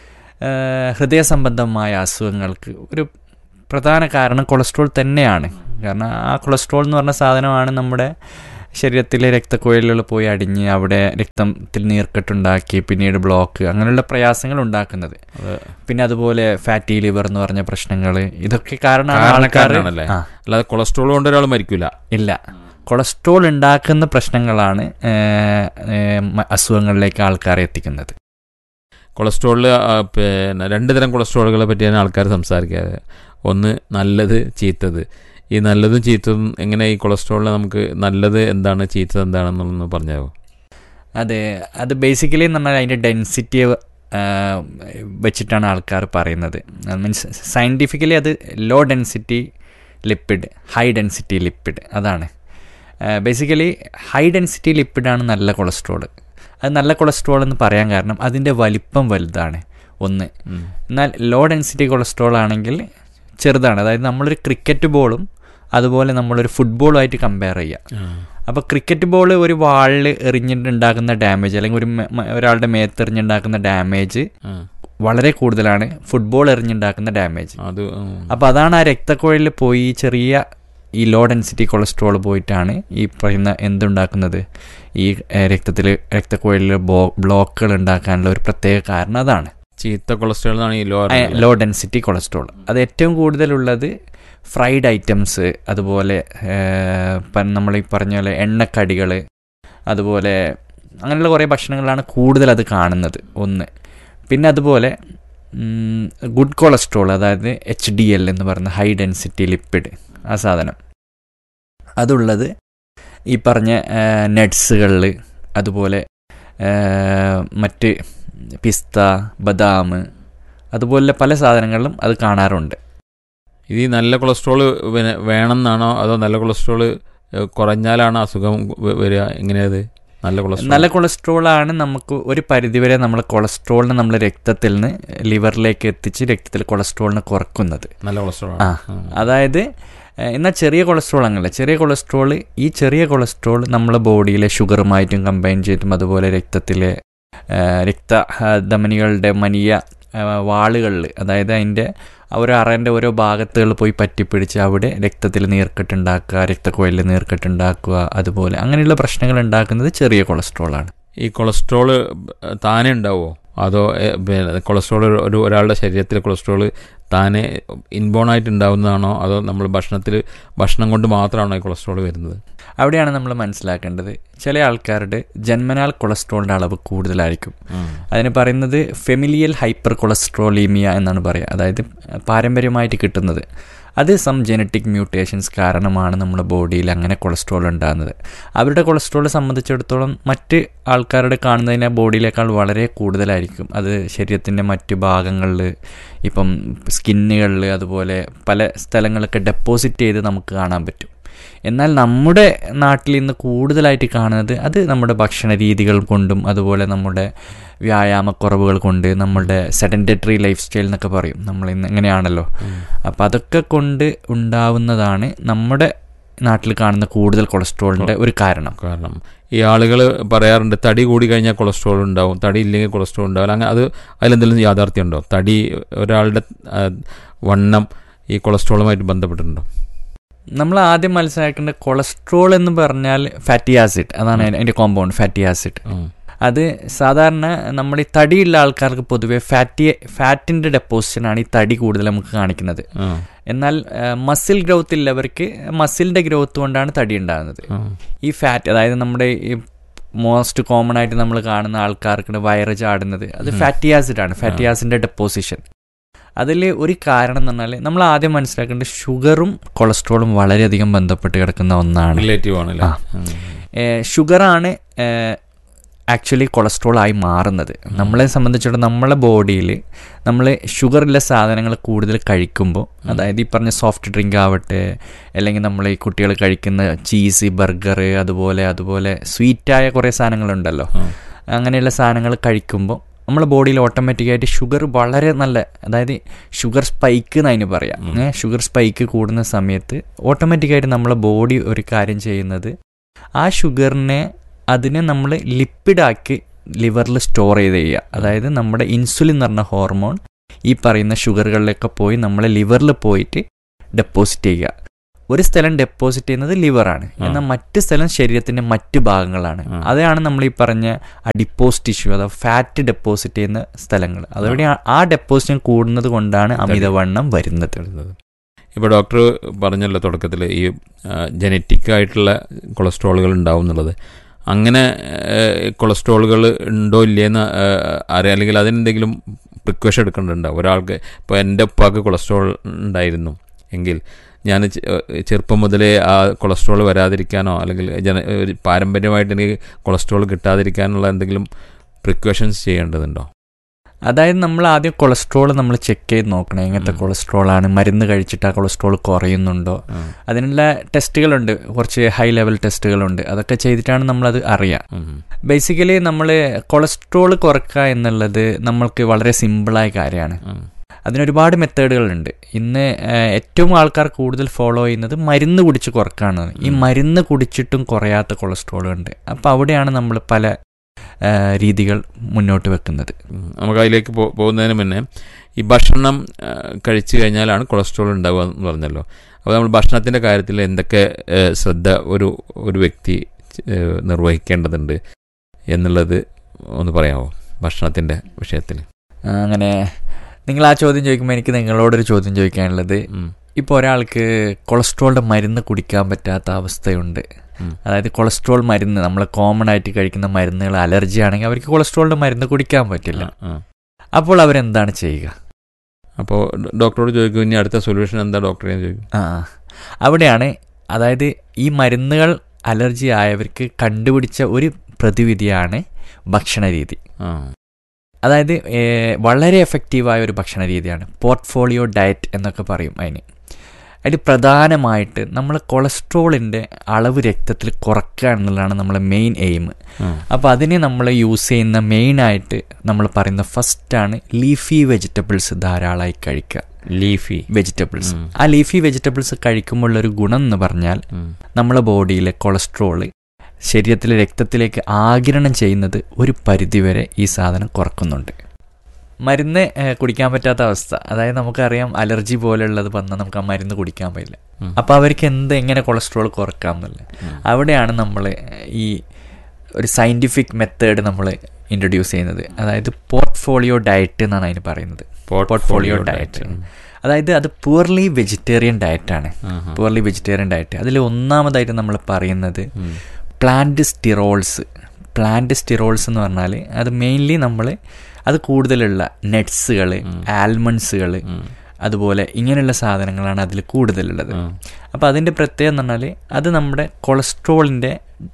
ഹൃദയ സംബന്ധമായ അസുഖങ്ങൾക്ക് ഒരു പ്രധാന കാരണം കൊളസ്ട്രോൾ തന്നെയാണ് കാരണം ആ കൊളസ്ട്രോൾ എന്ന് പറഞ്ഞ സാധനമാണ് നമ്മുടെ ശരീരത്തിലെ രക്തക്കുഴലുകൾ പോയി അടിഞ്ഞ് അവിടെ രക്തത്തിൽ നീർക്കെട്ടുണ്ടാക്കി പിന്നീട് ബ്ലോക്ക് അങ്ങനെയുള്ള പ്രയാസങ്ങൾ ഉണ്ടാക്കുന്നത് പിന്നെ അതുപോലെ ഫാറ്റി ലിവർ എന്ന് പറഞ്ഞ പ്രശ്നങ്ങൾ ഇതൊക്കെ കാരണമാണ് ആൾക്കാർ കാരണക്കാരനാണല്ലേ ആ അല്ലാതെ കൊളസ്ട്രോൾ കൊണ്ട് ഒരാൾ മരിക്കില്ല ഇല്ല കൊളസ്ട്രോൾ ഉണ്ടാക്കുന്ന പ്രശ്നങ്ങളാണ് ഏഹ്, ഏഹ്, മ- അസുഖങ്ങളിലേക്ക് ആൾക്കാരെ എത്തിക്കുന്നത് കൊളസ്ട്രോളിൽ പിന്നെ രണ്ട് തരം കൊളസ്ട്രോളുകളെ പറ്റിയാണ് ആൾക്കാർ സംസാരിക്കാറ് ഒന്ന് നല്ലത് ചീത്തത് ഈ നല്ലതും ചീത്തതും എങ്ങനെ ഈ കൊളസ്ട്രോളിൽ നമുക്ക് നല്ലത് എന്താണ് ചീത്തത് എന്താണെന്നൊന്ന് പറഞ്ഞാവോ അതെ അത് ബേസിക്കലി എന്ന് പറഞ്ഞാൽ അതിൻ്റെ ഡെൻസിറ്റി വെച്ചിട്ടാണ് ആൾക്കാർ പറയുന്നത് മീൻസ് സയൻറ്റിഫിക്കലി അത് low density lipid high density lipid അതാണ് ബേസിക്കലി ഹൈ ഡെൻസിറ്റി ലിപ്പിഡാണ് നല്ല കൊളസ്ട്രോൾ അത് നല്ല കൊളസ്ട്രോൾ എന്ന് പറയാൻ കാരണം അതിൻ്റെ വലിപ്പം വലുതാണ് ഒന്ന് എന്നാൽ ലോ ഡെൻസിറ്റി കൊളസ്ട്രോൾ ആണെങ്കിൽ ചെറുതാണ് അതായത് നമ്മളൊരു ക്രിക്കറ്റ് ബോളും അതുപോലെ നമ്മളൊരു ഫുട്ബോളുമായിട്ട് കമ്പയർ ചെയ്യുക അപ്പോൾ ക്രിക്കറ്റ് ബോൾ ഒരു വാളിൽ എറിഞ്ഞിട്ടുണ്ടാക്കുന്ന ഡാമേജ് അല്ലെങ്കിൽ ഒരു മെ- മ- ഒരാളുടെ മേത്ത് എറിഞ്ഞുണ്ടാക്കുന്ന ഡാമേജ് വളരെ കൂടുതലാണ് ഫുട്ബോൾ എറിഞ്ഞുണ്ടാക്കുന്ന ഡാമേജ് അത് ഉം. അപ്പോൾ അതാണ് ആ രക്തക്കുഴലിൽ പോയി ഈ ചെറിയ ഈ ലോ ഡെൻസിറ്റി കൊളസ്ട്രോൾ പോയിട്ടാണ് ഈ പറയുന്ന എന്തുണ്ടാക്കുന്നത് ഈ രക്തത്തിൽ രക്തക്കുഴലിൽ ബോ ബ്ലോക്കുകൾ ഉണ്ടാക്കാനുള്ള ഒരു പ്രത്യേക കാരണം അതാണ് ചീത്ത കൊളസ്ട്രോൾ എന്നാണ് ഈ ലോ ലോ ഡെൻസിറ്റി കൊളസ്ട്രോൾ അത് ഏറ്റവും കൂടുതലുള്ളത് ഫ്രൈഡ് ഐറ്റംസ് അതുപോലെ നമ്മൾ ഈ പറഞ്ഞ പോലെ എണ്ണക്കടികൾ അതുപോലെ അങ്ങനെയുള്ള കുറേ ഭക്ഷണങ്ങളാണ് കൂടുതൽ അത് കാണുന്നത് ഒന്ന് പിന്നെ അതുപോലെ ഗുഡ് കൊളസ്ട്രോൾ അതായത് എച്ച് ഡി എൽ എന്ന് പറയുന്ന ഹൈ ഡെൻസിറ്റി ലിപ്പിഡ് ആ സാധനം അതുള്ളത് ഈ പറഞ്ഞ നട്ട്സുകളിൽ അതുപോലെ ആ, മറ്റ് പിസ്ത ബദാം അതുപോലെ പല സാധനങ്ങളിലും അത് കാണാറുണ്ട് ഇത് ഈ നല്ല കൊളസ്ട്രോൾ പിന്നെ വേണമെന്നാണോ അതോ നല്ല കൊളസ്ട്രോൾ കുറഞ്ഞാലാണ് അസുഖം വ- വരിക എങ്ങനെയത് നല്ല കൊളസ്ട്രോൾ നല്ല കൊളസ്ട്രോൾ ആണ് നമുക്ക് ഒരു പരിധിവരെ നമ്മൾ കൊളസ്ട്രോളിനെ നമ്മൾ രക്തത്തിൽ നിന്ന് ലിവറിലേക്ക് എത്തിച്ച് രക്തത്തിൽ കൊളസ്ട്രോളിനെ കുറക്കുന്നത് നല്ല കൊളസ്ട്രോൾ ആ അതായത് ഏഹ്, എന്നാൽ ചെറിയ കൊളസ്ട്രോൾ അങ്ങനെയല്ല ചെറിയ കൊളസ്ട്രോൾ ഈ ചെറിയ കൊളസ്ട്രോൾ നമ്മളെ ബോഡിയിലെ ഷുഗറുമായിട്ടും കമ്പൈൻ ചെയ്തിട്ടും അതുപോലെ രക്തത്തിലെ ഏഹ്, രക്ത ആ, ധമനികളുടെ മനിയ വാളുകളിൽ അതായത് അതിൻ്റെ ഓരോ അറേൻ്റെ ഓരോ ഭാഗത്തുകൾ പോയി പറ്റിപ്പിടിച്ച് അവിടെ രക്തത്തിൽ നീർക്കെട്ടുണ്ടാക്കുക രക്തക്കുഴലിൽ നീർക്കെട്ടുണ്ടാക്കുക അതുപോലെ അങ്ങനെയുള്ള പ്രശ്നങ്ങൾ ഉണ്ടാക്കുന്നത് ചെറിയ കൊളസ്ട്രോളാണ് ഈ കൊളസ്ട്രോൾ താനെ ഉണ്ടാവുമോ അതോ എ, പിന്നെ കൊളസ്ട്രോൾ ഒരു- ഒരു ഒരാളുടെ ശരീരത്തിൽ കൊളസ്ട്രോൾ താനെ ഇൻബോൺ ആയിട്ട് ഉണ്ടാവുന്നതാണോ അതോ നമ്മൾ ഭക്ഷണത്തിൽ ഭക്ഷണം കൊണ്ട് മാത്രമാണോ ഈ കൊളസ്ട്രോൾ വരുന്നത് അവിടെയാണ് നമ്മൾ മനസ്സിലാക്കേണ്ടത് ചില ആൾക്കാരുടെ ജന്മനാൽ കൊളസ്ട്രോളിൻ്റെ അളവ് കൂടുതലായിരിക്കും അതിന് പറയുന്നത് ഫെമിലിയൽ ഹൈപ്പർ കൊളസ്ട്രോളീമിയ എന്നാണ് പറയുക അതായത് പാരമ്പര്യമായിട്ട് കിട്ടുന്നത് അത് സം ജനറ്റിക് മ്യൂട്ടേഷൻസ് കാരണമാണ് നമ്മുടെ ബോഡിയിൽ അങ്ങനെ കൊളസ്ട്രോൾ ഉണ്ടാകുന്നത് അവരുടെ കൊളസ്ട്രോൾ സംബന്ധിച്ചിടത്തോളം മറ്റ് ആൾക്കാരുടെ കാണുന്നതിനെ ബോഡിയിലേക്കാൾ വളരെ കൂടുതലായിരിക്കും അത് ശരീരത്തിൻ്റെ മറ്റ് ഭാഗങ്ങളിൽ ഇപ്പം സ്കിന്നുകളിൽ അതുപോലെ പല സ്ഥലങ്ങളൊക്കെ ഡെപ്പോസിറ്റ് ചെയ്ത് നമുക്ക് കാണാൻ പറ്റും എന്നാൽ നമ്മുടെ നാട്ടിൽ ഇന്ന് കൂടുതലായിട്ട് കാണുന്നത് അത് നമ്മുടെ ഭക്ഷണ രീതികൾ കൊണ്ടും അതുപോലെ നമ്മുടെ വ്യായാമക്കുറവുകൾ കൊണ്ട് നമ്മുടെ സെഡൻറ്ററി ലൈഫ് സ്റ്റൈൽ എന്നൊക്കെ പറയും നമ്മൾ ഇന്ന് ഇങ്ങനെയാണല്ലോ അപ്പോൾ അതൊക്കെ കൊണ്ട് ഉണ്ടാവുന്നതാണ് നമ്മുടെ നാട്ടിൽ കാണുന്ന കൂടുതൽ കൊളസ്ട്രോളിൻ്റെ ഒരു കാരണം കാരണം ഈ ആളുകൾ പറയാറുണ്ട് തടി കൂടി കഴിഞ്ഞാൽ കൊളസ്ട്രോൾ ഉണ്ടാവും തടി ഇല്ലെങ്കിൽ കൊളസ്ട്രോൾ ഉണ്ടാവില്ല അങ്ങനെ അത് അതിലെന്തെങ്കിലും യാഥാർത്ഥ്യം ഉണ്ടോ തടി ഒരാളുടെ ആ, വണ്ണം ഈ കൊളസ്ട്രോളുമായിട്ട് ബന്ധപ്പെട്ടിട്ടുണ്ടോ നമ്മൾ ആദ്യം മനസ്സിലാക്കേണ്ട കൊളസ്ട്രോൾ എന്ന് പറഞ്ഞാൽ ഫാറ്റി ആസിഡ് അതാണ് അതിൻ്റെ കോമ്പൗണ്ട് ഫാറ്റി ആസിഡ് ഉം. അത് സാധാരണ നമ്മൾ ഈ തടിയുള്ള ആൾക്കാർക്ക് പൊതുവെ ഫാറ്റി ഫാറ്റിൻ്റെ ഡെപ്പോസിഷനാണ് ഈ തടി കൂടുതൽ നമുക്ക് കാണിക്കുന്നത് ആ, എന്നാൽ മസിൽ ഗ്രോത്ത് ഉള്ളവർക്ക് മസിലിൻ്റെ ഗ്രോത്ത് കൊണ്ടാണ് തടി ഉണ്ടാകുന്നത് ആ. ഈ ഫാറ്റ് അതായത് നമ്മുടെ ഈ മോസ്റ്റ് കോമൺ ആയിട്ട് നമ്മൾ കാണുന്ന ആൾക്കാർക്ക് വയറ് ചാടുന്നത് അത് ഫാറ്റി ആസിഡ് ആണ് ഫാറ്റി ആസിഡിന്റെ ഡെപ്പോസിഷൻ അതിൽ ഒരു കാരണം എന്ന് പറഞ്ഞാൽ നമ്മൾ ആദ്യം മനസ്സിലാക്കേണ്ടത് ഷുഗറും കൊളസ്ട്രോളും വളരെയധികം ബന്ധപ്പെട്ട് കിടക്കുന്ന ഒന്നാണ് റിലേറ്റീവ് ആണല്ലേ ആ. ഷുഗറാണ് ആക്ച്വലി കൊളസ്ട്രോൾ ആയി മാറുന്നത് നമ്മളെ സംബന്ധിച്ചിടത്തോളം നമ്മളെ ബോഡിയിൽ നമ്മൾ ഷുഗറുള്ള സാധനങ്ങൾ കൂടുതൽ കഴിക്കുമ്പോൾ അതായത് ഈ പറഞ്ഞ സോഫ്റ്റ് ഡ്രിങ്ക് ആവട്ടെ അല്ലെങ്കിൽ നമ്മൾ ഈ കുട്ടികൾ കഴിക്കുന്ന ചീസ് ബർഗർ അതുപോലെ അതുപോലെ സ്വീറ്റായ കുറേ സാധനങ്ങളുണ്ടല്ലോ അങ്ങനെയുള്ള സാധനങ്ങൾ കഴിക്കുമ്പോൾ നമ്മളെ ബോഡിയിൽ ഓട്ടോമാറ്റിക്കായിട്ട് ഷുഗർ വളരെ നല്ല അതായത് ഷുഗർ സ്പൈക്ക് എന്ന് അതിന് പറയാം ഏ, ഷുഗർ സ്പൈക്ക് കൂടുന്ന സമയത്ത് ഓട്ടോമാറ്റിക്കായിട്ട് നമ്മളെ ബോഡി ഒരു കാര്യം ചെയ്യുന്നത് ആ ഷുഗറിനെ അതിനെ നമ്മൾ ലിപ്പിഡാക്കി ലിവറിൽ സ്റ്റോർ ചെയ്ത് ചെയ്യുക അതായത് നമ്മുടെ ഇൻസുലിൻ എന്ന് പറഞ്ഞ ഹോർമോൺ ഈ പറയുന്ന ഷുഗറുകളിലൊക്കെ പോയി നമ്മളെ ലിവറിൽ പോയിട്ട് ഡെപ്പോസിറ്റ് ചെയ്യുക ഒരു സ്ഥലം ഡെപ്പോസിറ്റ് ചെയ്യുന്നത് ലിവറാണ് എന്നാൽ മറ്റ് സ്ഥലം ശരീരത്തിന്റെ മറ്റ് ഭാഗങ്ങളാണ് അതാണ് നമ്മൾ ഈ പറഞ്ഞ അഡിപ്പോസ് ടിഷ്യൂ അഥവാ ഫാറ്റ് ഡെപ്പോസിറ്റ് ചെയ്യുന്ന സ്ഥലങ്ങൾ അതോടെ ആ ഡെപ്പോസിഷൻ കൂടുന്നത് കൊണ്ടാണ് അമിതവണ്ണം വരുന്നത് ഇപ്പോൾ ഡോക്ടർ പറഞ്ഞല്ലോ തുടക്കത്തിൽ ഈ ജനറ്റിക് ആയിട്ടുള്ള കൊളസ്ട്രോളുകൾ ഉണ്ടാവും എന്നുള്ളത് അങ്ങനെ കൊളസ്ട്രോളുകൾ ഉണ്ടോ ഇല്ലേന്ന് അറിയാം അല്ലെങ്കിൽ അതിനെന്തെങ്കിലും പ്രിക്വേഷൻ എടുക്കേണ്ടതുണ്ടോ ഒരാൾക്ക് ഇപ്പോൾ എൻ്റെ ഉപ്പാക്ക് കൊളസ്ട്രോൾ ഉണ്ടായിരുന്നു എങ്കിൽ ഞാൻ ചെ- ഏഹ് ചെറുപ്പം മുതലേ ആ കൊളസ്ട്രോൾ വരാതിരിക്കാനോ അല്ലെങ്കിൽ ജന ഒരു പാരമ്പര്യമായിട്ട് എനിക്ക് കൊളസ്ട്രോൾ കിട്ടാതിരിക്കാനുള്ള എന്തെങ്കിലും പ്രിക്വേഷൻസ് ചെയ്യേണ്ടതുണ്ടോ അതായത് നമ്മൾ ആദ്യം കൊളസ്ട്രോൾ നമ്മൾ ചെക്ക് ചെയ്ത് നോക്കണം എങ്ങനത്തെ കൊളസ്ട്രോൾ ആണ് മരുന്ന് കഴിച്ചിട്ട് ആ കൊളസ്ട്രോൾ കുറയുന്നുണ്ടോ അതിനുള്ള ടെസ്റ്റുകളുണ്ട് കുറച്ച് ഹൈ ലെവൽ ടെസ്റ്റുകളുണ്ട് അതൊക്കെ ചെയ്തിട്ടാണ് നമ്മളത് അറിയാം ബേസിക്കലി നമ്മൾ കൊളസ്ട്രോൾ കുറക്കുക എന്നുള്ളത് നമ്മൾക്ക് വളരെ സിമ്പിളായ കാര്യമാണ് അതിനൊരുപാട് മെത്തേഡുകളുണ്ട് ഇന്ന് ഏഹ്, ഏറ്റവും ആൾക്കാർ കൂടുതൽ ഫോളോ ചെയ്യുന്നത് മരുന്ന് കുടിച്ച് കുറക്കാണ് ഈ മരുന്ന് കുടിച്ചിട്ടും കുറയാത്ത കൊളസ്ട്രോൾ ഉണ്ട് അപ്പോൾ അവിടെയാണ് നമ്മൾ പല ഏഹ്, രീതികൾ മുന്നോട്ട് വെക്കുന്നത് ഉം. നമുക്ക് അതിലേക്ക് പോ- പോകുന്നതിന് മുന്നേ ഈ ഭക്ഷണം ആ, കഴിച്ചു കഴിഞ്ഞാലാണ് കൊളസ്ട്രോൾ ഉണ്ടാവുക എന്ന് പറഞ്ഞല്ലോ അപ്പോൾ നമ്മൾ ഭക്ഷണത്തിൻ്റെ കാര്യത്തിൽ എന്തൊക്കെ ഏ, ശ്രദ്ധ ഒരു ഒരു വ്യക്തി ഏ, നിർവഹിക്കേണ്ടതുണ്ട് എന്നുള്ളത് ഒന്ന് പറയാമോ ഭക്ഷണത്തിൻ്റെ വിഷയത്തിൽ ആ, അങ്ങനെ നിങ്ങൾ ആ ചോദ്യം ചോദിക്കുമ്പോൾ എനിക്ക് നിങ്ങളോടൊരു ചോദ്യം ചോദിക്കാനുള്ളത് ഇപ്പോൾ ഒരാൾക്ക് കൊളസ്ട്രോളിൻ്റെ മരുന്ന് കുടിക്കാൻ പറ്റാത്ത അവസ്ഥയുണ്ട് അതായത് കൊളസ്ട്രോൾ മരുന്ന് നമ്മൾ കോമൺ ആയിട്ട് കഴിക്കുന്ന മരുന്നുകൾ അലർജി ആണെങ്കിൽ അവർക്ക് കൊളസ്ട്രോളിൻ്റെ മരുന്ന് കുടിക്കാൻ പറ്റില്ല അപ്പോൾ അവരെന്താണ് ചെയ്യുക അപ്പോൾ ഡോക്ടറോട് ചോദിക്കും ഇനി അടുത്ത സൊല്യൂഷൻ എന്താ ഡോക്ടറെ ചോദിക്കും ആ അവിടെയാണ് അതായത് ഈ മരുന്നുകൾ അലർജി ആയവർക്ക് കണ്ടുപിടിച്ച ഒരു പ്രതിവിധിയാണ് ഭക്ഷണ രീതി അതായത് ഏഹ്, വളരെ എഫക്റ്റീവായ ഒരു ഭക്ഷണ രീതിയാണ് പോർട്ട്ഫോളിയോ ഡയറ്റ് എന്നൊക്കെ പറയും അതിന് അതിൽ പ്രധാനമായിട്ട് നമ്മൾ കൊളസ്ട്രോളിൻ്റെ അളവ് രക്തത്തിൽ കുറക്കുക എന്നുള്ളതാണ് നമ്മളെ മെയിൻ എയിം അപ്പോൾ അതിന് നമ്മൾ യൂസ് ചെയ്യുന്ന മെയിനായിട്ട് നമ്മൾ പറയുന്ന ഫസ്റ്റാണ് ലീഫി വെജിറ്റബിൾസ് ധാരാളമായി കഴിക്കുക ലീഫി വെജിറ്റബിൾസ് ആ ലീഫി വെജിറ്റബിൾസ് കഴിക്കുമ്പോഴുള്ളൊരു ഗുണം എന്ന് പറഞ്ഞാൽ നമ്മളെ ബോഡിയിലെ കൊളസ്ട്രോള് ശരീരത്തിലെ രക്തത്തിലേക്ക് ആഗിരണം ചെയ്യുന്നത് ഒരു പരിധിവരെ ഈ സാധനം കുറക്കുന്നുണ്ട് മരുന്ന് ഏഹ്, കുടിക്കാൻ പറ്റാത്ത അവസ്ഥ അതായത് നമുക്കറിയാം അലർജി പോലെയുള്ളത് വന്നാൽ നമുക്ക് ആ മരുന്ന് കുടിക്കാൻ പറ്റില്ല അപ്പോൾ അവർക്ക് എന്ത് എങ്ങനെ കൊളസ്ട്രോൾ കുറക്കാം എന്നുള്ളത് അവിടെയാണ് നമ്മൾ ഈ ഒരു സയൻറ്റിഫിക് മെത്തേഡ് നമ്മൾ ഇൻട്രൊഡ്യൂസ് ചെയ്യുന്നത് അതായത് പോർട്ട്ഫോളിയോ ഡയറ്റ് എന്നാണ് അതിന് പറയുന്നത് പോർട്ട്ഫോളിയോ ഡയറ്റ് അതായത് അത് പൂർലി വെജിറ്റേറിയൻ ഡയറ്റാണ് പൂർലി വെജിറ്റേറിയൻ ഡയറ്റ് അതിൽ ഒന്നാമതായിട്ട് നമ്മൾ പറയുന്നത് പ്ലാന്റ് സ്റ്റിറോൾസ് പ്ലാന്റ് സ്റ്റിറോൾസ് എന്ന് പറഞ്ഞാൽ അത് മെയിൻലി നമ്മൾ അത് കൂടുതലുള്ള നട്ട്സുകൾ ആൽമണ്ട്സുകൾ അതുപോലെ ഇങ്ങനെയുള്ള സാധനങ്ങളാണ് അതിൽ കൂടുതലുള്ളത് അപ്പോൾ അതിൻ്റെ പ്രത്യേകത എന്ന് പറഞ്ഞാൽ അത് നമ്മുടെ കൊളസ്ട്രോളിൻ്റെ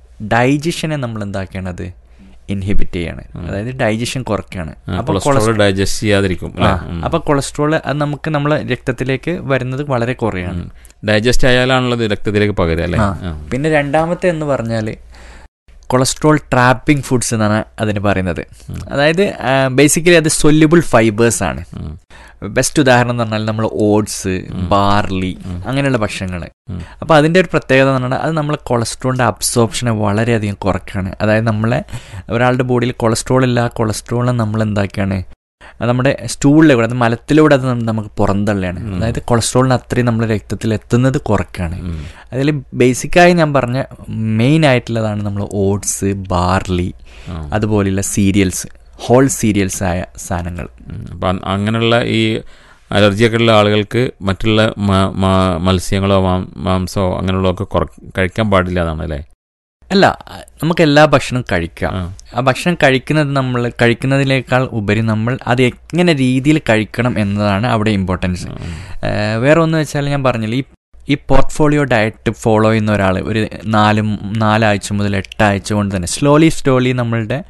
ഡൈജഷനെ നമ്മൾ എന്താക്കുകയാണത് ഇൻഹിബിറ്റ് ചെയ്യാണ് അതായത് ഡൈജഷൻ കുറയ്ക്കുകയാണ് അപ്പോൾ കൊളസ്ട്രോൾ ഡൈജസ്റ്റ് ചെയ്യാതിരിക്കും ആ അപ്പോൾ കൊളസ്ട്രോൾ അത് നമുക്ക് നമ്മളെ രക്തത്തിലേക്ക് വരുന്നത് വളരെ കുറയാണ് ഡൈജസ്റ്റ് ആയാലാണുള്ളത് രക്തത്തിലേക്ക് പകരുക അല്ലേ ആ. പിന്നെ രണ്ടാമത്തെ എന്ന് പറഞ്ഞാൽ കൊളസ്ട്രോൾ ട്രാപ്പിംഗ് ഫുഡ്സ് എന്നാണ് അതിന് പറയുന്നത് അതായത് ബേസിക്കലി അത് സൊല്യുബിൾ ഫൈബേഴ്സ് ആണ് ബെസ്റ്റ് ഉദാഹരണം എന്ന് പറഞ്ഞാൽ നമ്മൾ ഓട്സ് ബാർലി അങ്ങനെയുള്ള ഭക്ഷണങ്ങൾ അപ്പോൾ അതിൻ്റെ ഒരു പ്രത്യേകത എന്ന് പറഞ്ഞാൽ അത് നമ്മൾ കൊളസ്ട്രോളിൻ്റെ അബ്സോർപ്ഷനെ വളരെയധികം കുറയ്ക്കുകയാണ് അതായത് നമ്മളെ ഒരാളുടെ ബോഡിയിൽ കൊളസ്ട്രോൾ ഇല്ല ആ കൊളസ്ട്രോളിനെ നമ്മൾ എന്താക്കിയാണ് അത് നമ്മുടെ സ്റ്റൂളിലൂടെ അത് മലത്തിലൂടെ അത് നം- നമുക്ക് പുറന്തള്ളിയാണ് അതായത് കൊളസ്ട്രോളിന് അത്രയും നമ്മുടെ രക്തത്തിൽ എത്തുന്നത് കുറയ്ക്കുകയാണ് അതിൽ ബേസിക്കായി ഞാൻ പറഞ്ഞ മെയിൻ ആയിട്ടുള്ളതാണ് നമ്മൾ ഓട്സ് ബാർലി അതുപോലെയുള്ള സീരിയൽസ് ഹോൾ സീരിയൽസ് ആയ സാധനങ്ങൾ അപ്പം അങ്ങനെയുള്ള ഈ അലർജിയൊക്കെ ഉള്ള ആളുകൾക്ക് മറ്റുള്ള മ- മ- മത്സ്യങ്ങളോ മാം- മാംസമോ അങ്ങനെയുള്ളതൊക്കെ കുറ- കഴിക്കാൻ പാടില്ല എന്നാണ് അല്ലേ അല്ല നമുക്ക് എല്ലാ ഭക്ഷണവും കഴിക്കാം ആ ഭക്ഷണം കഴിക്കുന്നത് നമ്മൾ കഴിക്കുന്നതിനേക്കാൾ ഉപരി നമ്മൾ അത് എങ്ങനെ രീതിയിൽ കഴിക്കണം എന്നതാണ് അവിടെ ഇമ്പോർട്ടൻസ് വേറെ ഒന്ന് വെച്ചാൽ ഞാൻ പറഞ്ഞില്ല ഈ ഈ പോർട്ട്ഫോളിയോ ഡയറ്റ് ഫോളോ ചെയ്യുന്ന ഒരാൾ ഒരു നാല് നാലാഴ്ച മുതൽ എട്ടാഴ്ച കൊണ്ട് തന്നെ സ്ലോലി സ്ലോലി നമ്മളുടെ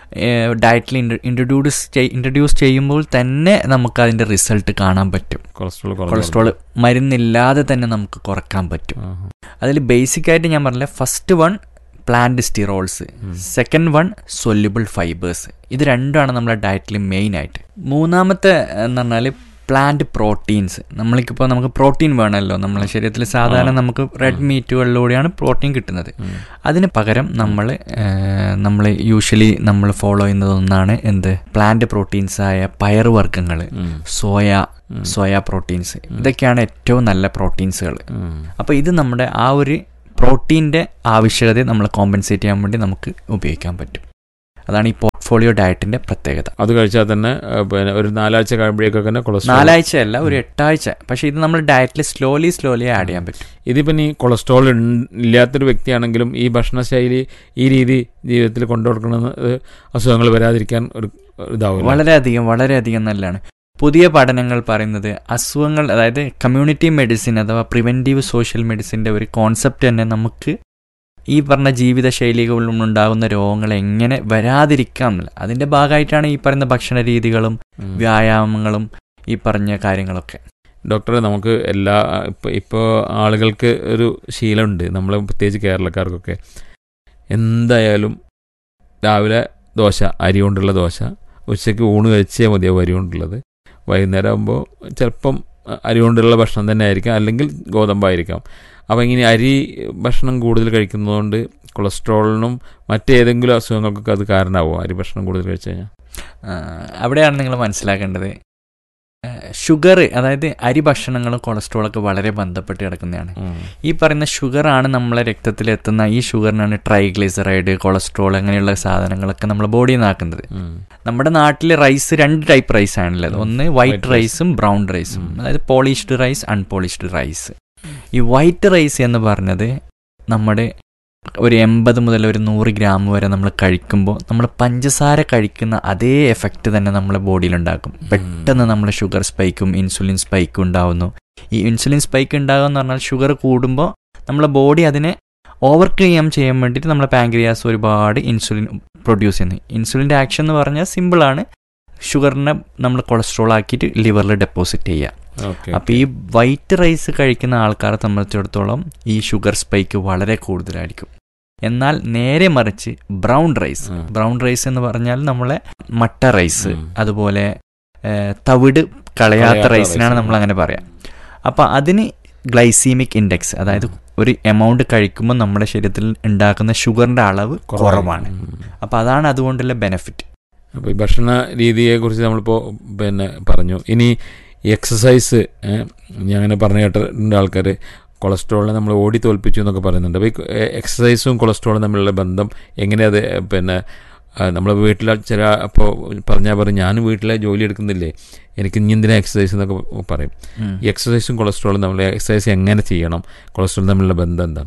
ഡയറ്റിൽ ഇൻട്രൊഡ്യൂസ് ഇൻട്രൊഡ്യൂസ് ചെയ്യുമ്പോൾ തന്നെ നമുക്ക് അതിൻ്റെ റിസൾട്ട് കാണാൻ പറ്റും കൊളസ്ട്രോൾ കൊളസ്ട്രോൾ മരുന്നില്ലാതെ തന്നെ നമുക്ക് കുറക്കാൻ പറ്റും അതിൽ ബേസിക് ആയിട്ട് ഞാൻ പറഞ്ഞില്ല first one plant sterols second one soluble fibres ഇത് രണ്ടുമാണ് നമ്മുടെ ഡയറ്റിൽ മെയിൻ ആയിട്ട് മൂന്നാമത്തെ എന്ന് പറഞ്ഞാൽ പ്ലാന്റ് പ്രോട്ടീൻസ് നമ്മൾക്കിപ്പോൾ നമുക്ക് പ്രോട്ടീൻ വേണമല്ലോ നമ്മളെ ശരീരത്തിൽ സാധാരണ നമുക്ക് റെഡ് മീറ്റുകളിലൂടെയാണ് പ്രോട്ടീൻ കിട്ടുന്നത് അതിന് പകരം നമ്മൾ നമ്മൾ യൂഷ്വലി നമ്മൾ ഫോളോ ചെയ്യുന്നത് ഒന്നാണ് എന്ത് പ്ലാന്റ് പ്രോട്ടീൻസ് ആയ പയറുവർഗ്ഗങ്ങൾ സോയ സോയ പ്രോട്ടീൻസ് ഇതൊക്കെയാണ് ഏറ്റവും നല്ല പ്രോട്ടീൻസുകൾ അപ്പോൾ ഇത് നമ്മുടെ ആ ഒരു പ്രോട്ടീൻ്റെ ആവശ്യകതയെ നമ്മൾ കോമ്പൻസേറ്റ് ചെയ്യാൻ വേണ്ടി നമുക്ക് ഉപയോഗിക്കാൻ പറ്റും അതാണ് ഈ പോർട്ട്ഫോളിയോ ഡയറ്റിന്റെ പ്രത്യേകത അത് കഴിച്ചാൽ തന്നെ ആ, പിന്നെ ഒരു നാലാഴ്ച കഴിയുമ്പോഴേക്കൊക്കെ തന്നെ കൊളസ്ട്രോൾ നാലാഴ്ചയല്ല ഒരു എട്ടാഴ്ച പക്ഷേ ഇത് നമ്മൾ ഡയറ്റിൽ സ്ലോലി സ്ലോലി ആഡ് ചെയ്യാൻ പറ്റും ഇതിപ്പം ഈ കൊളസ്ട്രോൾ ഇൺ- ഇല്ലാത്തൊരു വ്യക്തിയാണെങ്കിലും ഈ ഭക്ഷണശൈലി ഈ രീതി ജീവിതത്തിൽ കൊണ്ടുകൊടുക്കുന്നത് അസുഖങ്ങൾ വരാതിരിക്കാൻ ഒരു ഇതാവും വളരെയധികം വളരെയധികം നല്ലതാണ് പുതിയ പഠനങ്ങൾ പറയുന്നത് അസുഖങ്ങൾ അതായത് കമ്മ്യൂണിറ്റി മെഡിസിൻ അഥവാ പ്രിവെൻറ്റീവ് സോഷ്യൽ മെഡിസിൻ്റെ ഒരു കോൺസെപ്റ്റ് തന്നെ നമുക്ക് ഈ പറഞ്ഞ ജീവിതശൈലികളിലും ഉണ്ടാകുന്ന രോഗങ്ങൾ എങ്ങനെ വരാതിരിക്കാം എന്നുള്ള അതിൻ്റെ ഭാഗമായിട്ടാണ് ഈ പറയുന്ന ഭക്ഷണ രീതികളും ഉം. വ്യായാമങ്ങളും ഈ പറഞ്ഞ കാര്യങ്ങളൊക്കെ ഡോക്ടറെ നമുക്ക് എല്ലാ ഇപ്പോൾ ഇപ്പോൾ ആളുകൾക്ക് ഒരു ശീലമുണ്ട് നമ്മൾ പ്രത്യേകിച്ച് കേരളക്കാർക്കൊക്കെ എന്തായാലും രാവിലെ ദോശ അരി കൊണ്ടുള്ള ദോശ ഉച്ചയ്ക്ക് ഊണ് കഴിച്ചേ മതിയാവും അരി കൊണ്ടുള്ളത് വൈകുന്നേരം ആകുമ്പോൾ ചിലപ്പം അരി കൊണ്ടുള്ള ഭക്ഷണം തന്നെ ആയിരിക്കാം അല്ലെങ്കിൽ ഗോതമ്പായിരിക്കാം അപ്പോൾ ഇങ്ങനെ അരി ഭക്ഷണം കൂടുതൽ കഴിക്കുന്നതുകൊണ്ട് കൊളസ്ട്രോളിനും മറ്റേതെങ്കിലും അസുഖങ്ങൾക്കൊക്കെ അത് കാരണമാവും അരി ഭക്ഷണം കൂടുതൽ കഴിച്ചു കഴിഞ്ഞാൽ ആ, അവിടെയാണ് നിങ്ങൾ മനസ്സിലാക്കേണ്ടത് ഷുഗർ അതായത് അരി ഭക്ഷണങ്ങളും കൊളസ്ട്രോളൊക്കെ വളരെ ബന്ധപ്പെട്ട് കിടക്കുന്നതാണ് ഈ പറയുന്ന ഷുഗറാണ് നമ്മളെ രക്തത്തിൽ എത്തുന്ന ഈ ഷുഗറിനാണ് ട്രൈഗ്ലിസറൈഡ് കൊളസ്ട്രോൾ അങ്ങനെയുള്ള സാധനങ്ങളൊക്കെ നമ്മളെ ബോഡിയിൽ നിന്നാക്കുന്നത് നമ്മുടെ നാട്ടിൽ റൈസ് രണ്ട് ടൈപ്പ് റൈസ് ആണുള്ളത് ഒന്ന് വൈറ്റ് റൈസും ബ്രൗൺ റൈസും അതായത് പോളിഷ്ഡ് റൈസ് അൺപോളിഷ്ഡ് റൈസ് ഈ വൈറ്റ് റൈസ് എന്ന് പറഞ്ഞത് നമ്മുടെ ഒരു എൺപത് മുതൽ ഒരു നൂറ് ഗ്രാം വരെ നമ്മൾ കഴിക്കുമ്പോൾ നമ്മൾ പഞ്ചസാര കഴിക്കുന്ന അതേ എഫക്റ്റ് തന്നെ നമ്മളെ ബോഡിയിലുണ്ടാക്കും പെട്ടെന്ന് നമ്മൾ ഷുഗർ സ്പൈക്കും ഇൻസുലിൻ സ്പൈക്കും ഉണ്ടാവുന്നു ഈ ഇൻസുലിൻ സ്പൈക്ക് ഉണ്ടാകുക എന്ന് പറഞ്ഞാൽ ഷുഗർ കൂടുമ്പോൾ നമ്മളെ ബോഡി അതിനെ ഓവർകം ചെയ്യാൻ വേണ്ടിയിട്ട് നമ്മളെ പാങ്ക്രിയാസ് ഒരുപാട് ഇൻസുലിൻ പ്രൊഡ്യൂസ് ചെയ്യുന്നു ഇൻസുലിൻ്റെ ആക്ഷൻ എന്ന് പറഞ്ഞാൽ സിമ്പിളാണ് ഷുഗറിനെ നമ്മൾ കൊളസ്ട്രോൾ ആക്കിയിട്ട് ലിവറിൽ ഡെപ്പോസിറ്റ് ചെയ്യുക ഓക്കെ അപ്പോൾ ഈ വൈറ്റ് റൈസ് കഴിക്കുന്ന ആൾക്കാരെ സംബന്ധിച്ചിടത്തോളം ഈ ഷുഗർ സ്പൈക്ക് വളരെ കൂടുതലായിരിക്കും എന്നാൽ നേരെ മറിച്ച് ബ്രൗൺ റൈസ് ഉം. ബ്രൗൺ റൈസ് എന്ന് പറഞ്ഞാൽ നമ്മളെ മട്ട റൈസ് ഉം. അതുപോലെ ഏഹ്, തവിട് കളയാത്ത കളയാത്ത റൈസിനാണ് rice. നമ്മൾ അങ്ങനെ പറയാം അപ്പോൾ അതിന് ഗ്ലൈസീമിക് ഇൻഡെക്സ് അതായത് ഒരു എമൗണ്ട് കഴിക്കുമ്പോൾ നമ്മുടെ ശരീരത്തിൽ ഉണ്ടാക്കുന്ന ഷുഗറിൻ്റെ അളവ് കുറവാണ് അപ്പോൾ അതാണ് അതുകൊണ്ടുള്ള ബെനിഫിറ്റ് അപ്പോൾ ഈ ഭക്ഷണ രീതിയെക്കുറിച്ച് നമ്മളിപ്പോൾ പിന്നെ പറഞ്ഞു ഇനി എക്സസൈസ് ഞാൻ അങ്ങനെ പറഞ്ഞു കേട്ടിട്ടുണ്ട് ആൾക്കാർ കൊളസ്ട്രോളിനെ നമ്മൾ ഓടി തോൽപ്പിച്ചു എന്നൊക്കെ പറയുന്നുണ്ട് അപ്പോൾ ഈ എക്സസൈസും കൊളസ്ട്രോളും തമ്മിലുള്ള ബന്ധം എങ്ങനെയത് പിന്നെ നമ്മൾ വീട്ടിൽ ചില അപ്പോൾ പറഞ്ഞാൽ പറയും ഞാൻ വീട്ടിലെ ജോലി എടുക്കുന്നില്ലേ എനിക്ക് ഇനി എന്തിനാ എക്സസൈസ് എന്നൊക്കെ പറയും ഈ എക്സസൈസും കൊളസ്ട്രോളും നമ്മൾ എക്സസൈസ് എങ്ങനെ ചെയ്യണം കൊളസ്ട്രോളും തമ്മിലുള്ള ബന്ധം എന്താണ്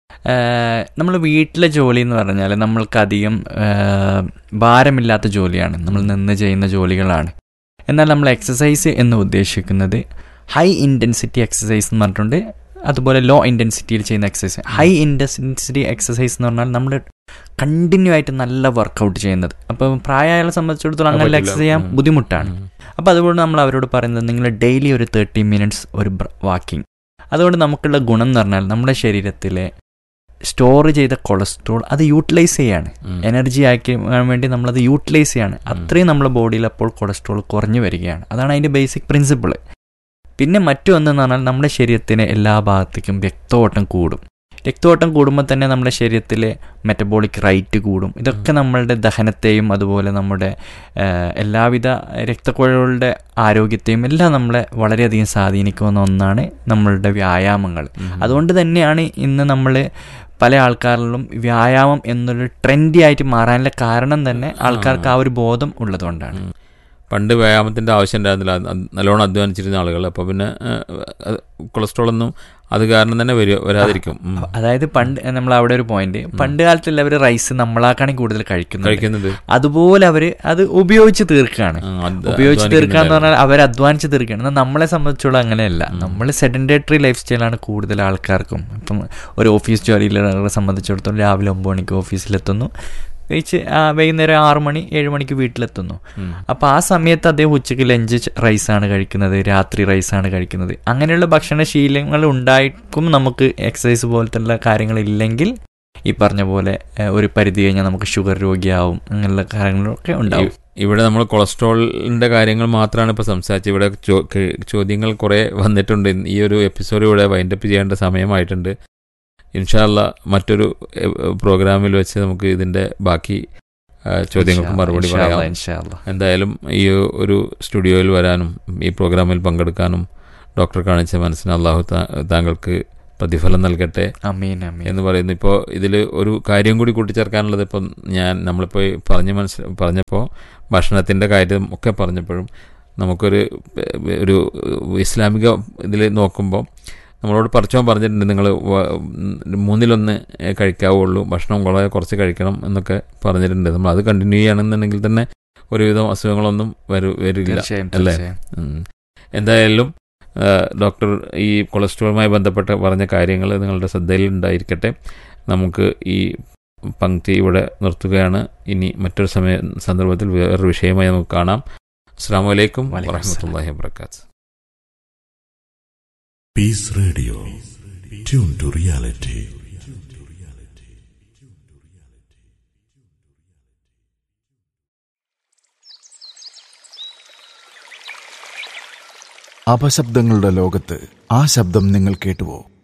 നമ്മൾ വീട്ടിലെ ജോലി എന്ന് പറഞ്ഞാൽ നമ്മൾക്കധികം ഏഹ്, ഭാരമില്ലാത്ത ജോലിയാണ് നമ്മൾ നിന്ന് ചെയ്യുന്ന ജോലികളാണ് എന്നാൽ നമ്മൾ എക്സസൈസ് എന്ന് ഉദ്ദേശിക്കുന്നത് ഹൈ ഇൻറ്റൻസിറ്റി എക്സസൈസ് എന്ന് പറഞ്ഞിട്ടുണ്ട് അതുപോലെ ലോ ഇൻറ്റൻസിറ്റിയിൽ ചെയ്യുന്ന എക്സസൈസ് ഹൈ ഇൻറ്റൻസിറ്റി എക്സസൈസ് എന്ന് പറഞ്ഞാൽ നമ്മൾ കണ്ടിന്യൂ ആയിട്ട് നല്ല വർക്കൗട്ട് ചെയ്യുന്നത് അപ്പോൾ പ്രായമായാളെ സംബന്ധിച്ചിടത്തോളം അങ്ങനെ പറ്റില്ല. എക്സസൈസ് ചെയ്യാൻ ഉം. ബുദ്ധിമുട്ടാണ് ഉം. അപ്പോൾ അതുകൊണ്ട് നമ്മൾ അവരോട് പറയുന്നത് നിങ്ങൾ ഡെയിലി ഒരു തേർട്ടി മിനിറ്റ്സ് ഒരു വാക്കിംഗ് അതുകൊണ്ട് നമുക്കുള്ള ഗുണം എന്ന് പറഞ്ഞാൽ നമ്മുടെ ശരീരത്തിലെ സ്റ്റോർ ചെയ്ത കൊളസ്ട്രോൾ അത് യൂട്ടിലൈസ് ചെയ്യാണ് ഉം. എനർജി ആക്കി വേണ്ടി നമ്മളത് യൂട്ടിലൈസ് ചെയ്യാണ് അത്രയും നമ്മുടെ ബോഡിയിൽ അപ്പോൾ കൊളസ്ട്രോൾ കുറഞ്ഞു വരികയാണ് അതാണ് അതിൻ്റെ ബേസിക് പ്രിൻസിപ്പിൾ പിന്നെ മറ്റൊന്നെന്ന് പറഞ്ഞാൽ നമ്മുടെ ശരീരത്തിന് എല്ലാ ഭാഗത്തേക്കും രക്തോട്ടം കൂടും രക്തോട്ടം കൂടുമ്പോൾ തന്നെ നമ്മുടെ ശരീരത്തിലെ മെറ്റബോളിക് റൈറ്റ് കൂടും ഇതൊക്കെ നമ്മളുടെ ദഹനത്തെയും അതുപോലെ നമ്മുടെ ഏഹ്, എല്ലാവിധ രക്തക്കുഴലുകളുടെ ആരോഗ്യത്തെയും എല്ലാം നമ്മളെ വളരെയധികം സ്വാധീനിക്കുന്ന ഒന്നാണ് നമ്മളുടെ വ്യായാമങ്ങൾ അതുകൊണ്ട് തന്നെയാണ് ഇന്ന് നമ്മൾ പല ആൾക്കാരിലും വ്യായാമം എന്നൊരു ട്രെൻഡി ആയിട്ട് മാറാനുള്ള കാരണം തന്നെ ആൾക്കാർക്ക് ആ ഒരു ബോധം ഉള്ളതുകൊണ്ടാണ് പണ്ട് വ്യായാമത്തിൻ്റെ ആവശ്യം ഉണ്ടായിരുന്നില്ല അത് നല്ലോണം അധ്വാനിച്ചിരുന്ന ആളുകൾ അപ്പോൾ പിന്നെ കൊളസ്ട്രോൾ ഒന്നും അത് കാരണം തന്നെ വരും വരാതിരിക്കും ഉം. അതായത് പണ്ട് നമ്മൾ അവിടെ ഒരു പോയിന്റ് പണ്ട് കാലത്തുള്ള അവർ റൈസ് നമ്മളാക്കാണ് കൂടുതൽ കഴിക്കുന്നത് കഴിക്കുന്നത് അതുപോലെ അവർ അത് ഉപയോഗിച്ച് തീർക്കുകയാണ് ആ, അത് ഉപയോഗിച്ച് തീർക്കുക എന്ന് അധ്വാനിക്കുന്നുണ്ടായിരുന്നു. പറഞ്ഞാൽ അവർ അധ്വാനിച്ച് തീർക്കുകയാണ് എന്നാൽ നമ്മളെ സംബന്ധിച്ചോളം അങ്ങനെയല്ല നമ്മൾ സെഡൻറ്റേറ്ററി ലൈഫ് സ്റ്റൈലാണ് കൂടുതൽ ആൾക്കാർക്കും ഇപ്പം ഒരു ഓഫീസ് ജോലിയിലുള്ളവരെ സംബന്ധിച്ചിടത്തോളം രാവിലെ ഒമ്പത് മണിക്ക് ഓഫീസിലെത്തുന്നു കഴിച്ച് ആ, വൈകുന്നേരം ആറു മണി ഏഴ് മണിക്ക് വീട്ടിലെത്തുന്നു ഉം. അപ്പോൾ ആ സമയത്ത് അദ്ദേഹം ഉച്ചയ്ക്ക് ലഞ്ച് റൈസാണ് കഴിക്കുന്നത് രാത്രി റൈസാണ് കഴിക്കുന്നത് അങ്ങനെയുള്ള ഭക്ഷണശീലങ്ങൾ ഉണ്ടായിട്ടും നമുക്ക് എക്സസൈസ് പോലത്തുള്ള കാര്യങ്ങളില്ലെങ്കിൽ ഈ പറഞ്ഞ പോലെ ഏഹ്, ഒരു പരിധി കഴിഞ്ഞാൽ നമുക്ക് ഷുഗർ രോഗിയാവും അങ്ങനെയുള്ള കാര്യങ്ങളൊക്കെ ഉണ്ടാവും ഇ- ഇവിടെ നമ്മൾ കൊളസ്ട്രോളിൻ്റെ കാര്യങ്ങൾ മാത്രമാണ് ഇപ്പോൾ സംസാരിച്ചത് ഇവിടെ ചോ- ക- ചോദ്യങ്ങൾ കുറേ വന്നിട്ടുണ്ട് ഈ ഒരു എപ്പിസോഡ് ഇവിടെ വൈൻഡപ്പ് ചെയ്യേണ്ട സമയമായിട്ടുണ്ട് ഇൻഷാല്ല മറ്റൊരു എ, പ്രോഗ്രാമിൽ വെച്ച് നമുക്ക് ഇതിൻ്റെ ബാക്കി ആ, ചോദ്യങ്ങൾക്ക് മറുപടി ഇൻഷാ അല്ലാ, പറയാം ഇൻഷാ അല്ലാ. എന്തായാലും ഈ ഒരു സ്റ്റുഡിയോയിൽ വരാനും ഈ പ്രോഗ്രാമിൽ പങ്കെടുക്കാനും ഡോക്ടർ കാണിച്ച മനസ്സിന് അള്ളാഹു താ- താങ്കൾക്ക് പ്രതിഫലം നൽകട്ടെ അമീൻ അമീൻ എന്ന് പറയുന്നു ഇപ്പോൾ ഇതിൽ ഒരു കാര്യം കൂടി കൂട്ടിച്ചേർക്കാനുള്ളത് ഇപ്പം ഞാൻ നമ്മളിപ്പോൾ ഈ പറഞ്ഞ് മനസ്സിൽ പറഞ്ഞപ്പോൾ ഭക്ഷണത്തിൻ്റെ കാര്യം ഒക്കെ പറഞ്ഞപ്പോഴും നമുക്കൊരു ഏഹ്, ഒരു ഇസ്ലാമിക ഇതിൽ നോക്കുമ്പോൾ നമ്മളോട് പറച്ചോൻ പറഞ്ഞിട്ടുണ്ട് നിങ്ങൾ മൂന്നിലൊന്ന് കഴിക്കാവുള്ളൂ ഭക്ഷണം വളരെ കുറച്ച് കഴിക്കണം എന്നൊക്കെ പറഞ്ഞിട്ടുണ്ട് നമ്മൾ അത് കണ്ടിന്യൂ ചെയ്യണമെന്നുണ്ടെങ്കിൽ തന്നെ ഒരുവിധം അസുഖങ്ങളൊന്നും വരു വരില്ല തീർച്ചയായും അല്ലേ തീർച്ചയായും ഉം. എന്തായാലും ആ, ഡോക്ടർ ഈ കൊളസ്ട്രോളുമായി ബന്ധപ്പെട്ട് പറഞ്ഞ കാര്യങ്ങൾ നിങ്ങളുടെ ശ്രദ്ധയിൽ ഉണ്ടായിരിക്കട്ടെ നമുക്ക് ഈ പങ്ക്തി ഇവിടെ നിർത്തുകയാണ് ഇനി മറ്റൊരു സമയ സന്ദർഭത്തിൽ വേറൊരു വിഷയമായി നമുക്ക് കാണാം അസ്സാം വലൈക്കും വലൈക്കും അസ്സലാം. വാഹമത്തല്ലാഹി വാബർക്കാത്ത് Peace Radio. Tune to reality. അപശബ്ദങ്ങളുടെ ലോകത്ത് ആ ശബ്ദം നിങ്ങൾ കേട്ടുവോ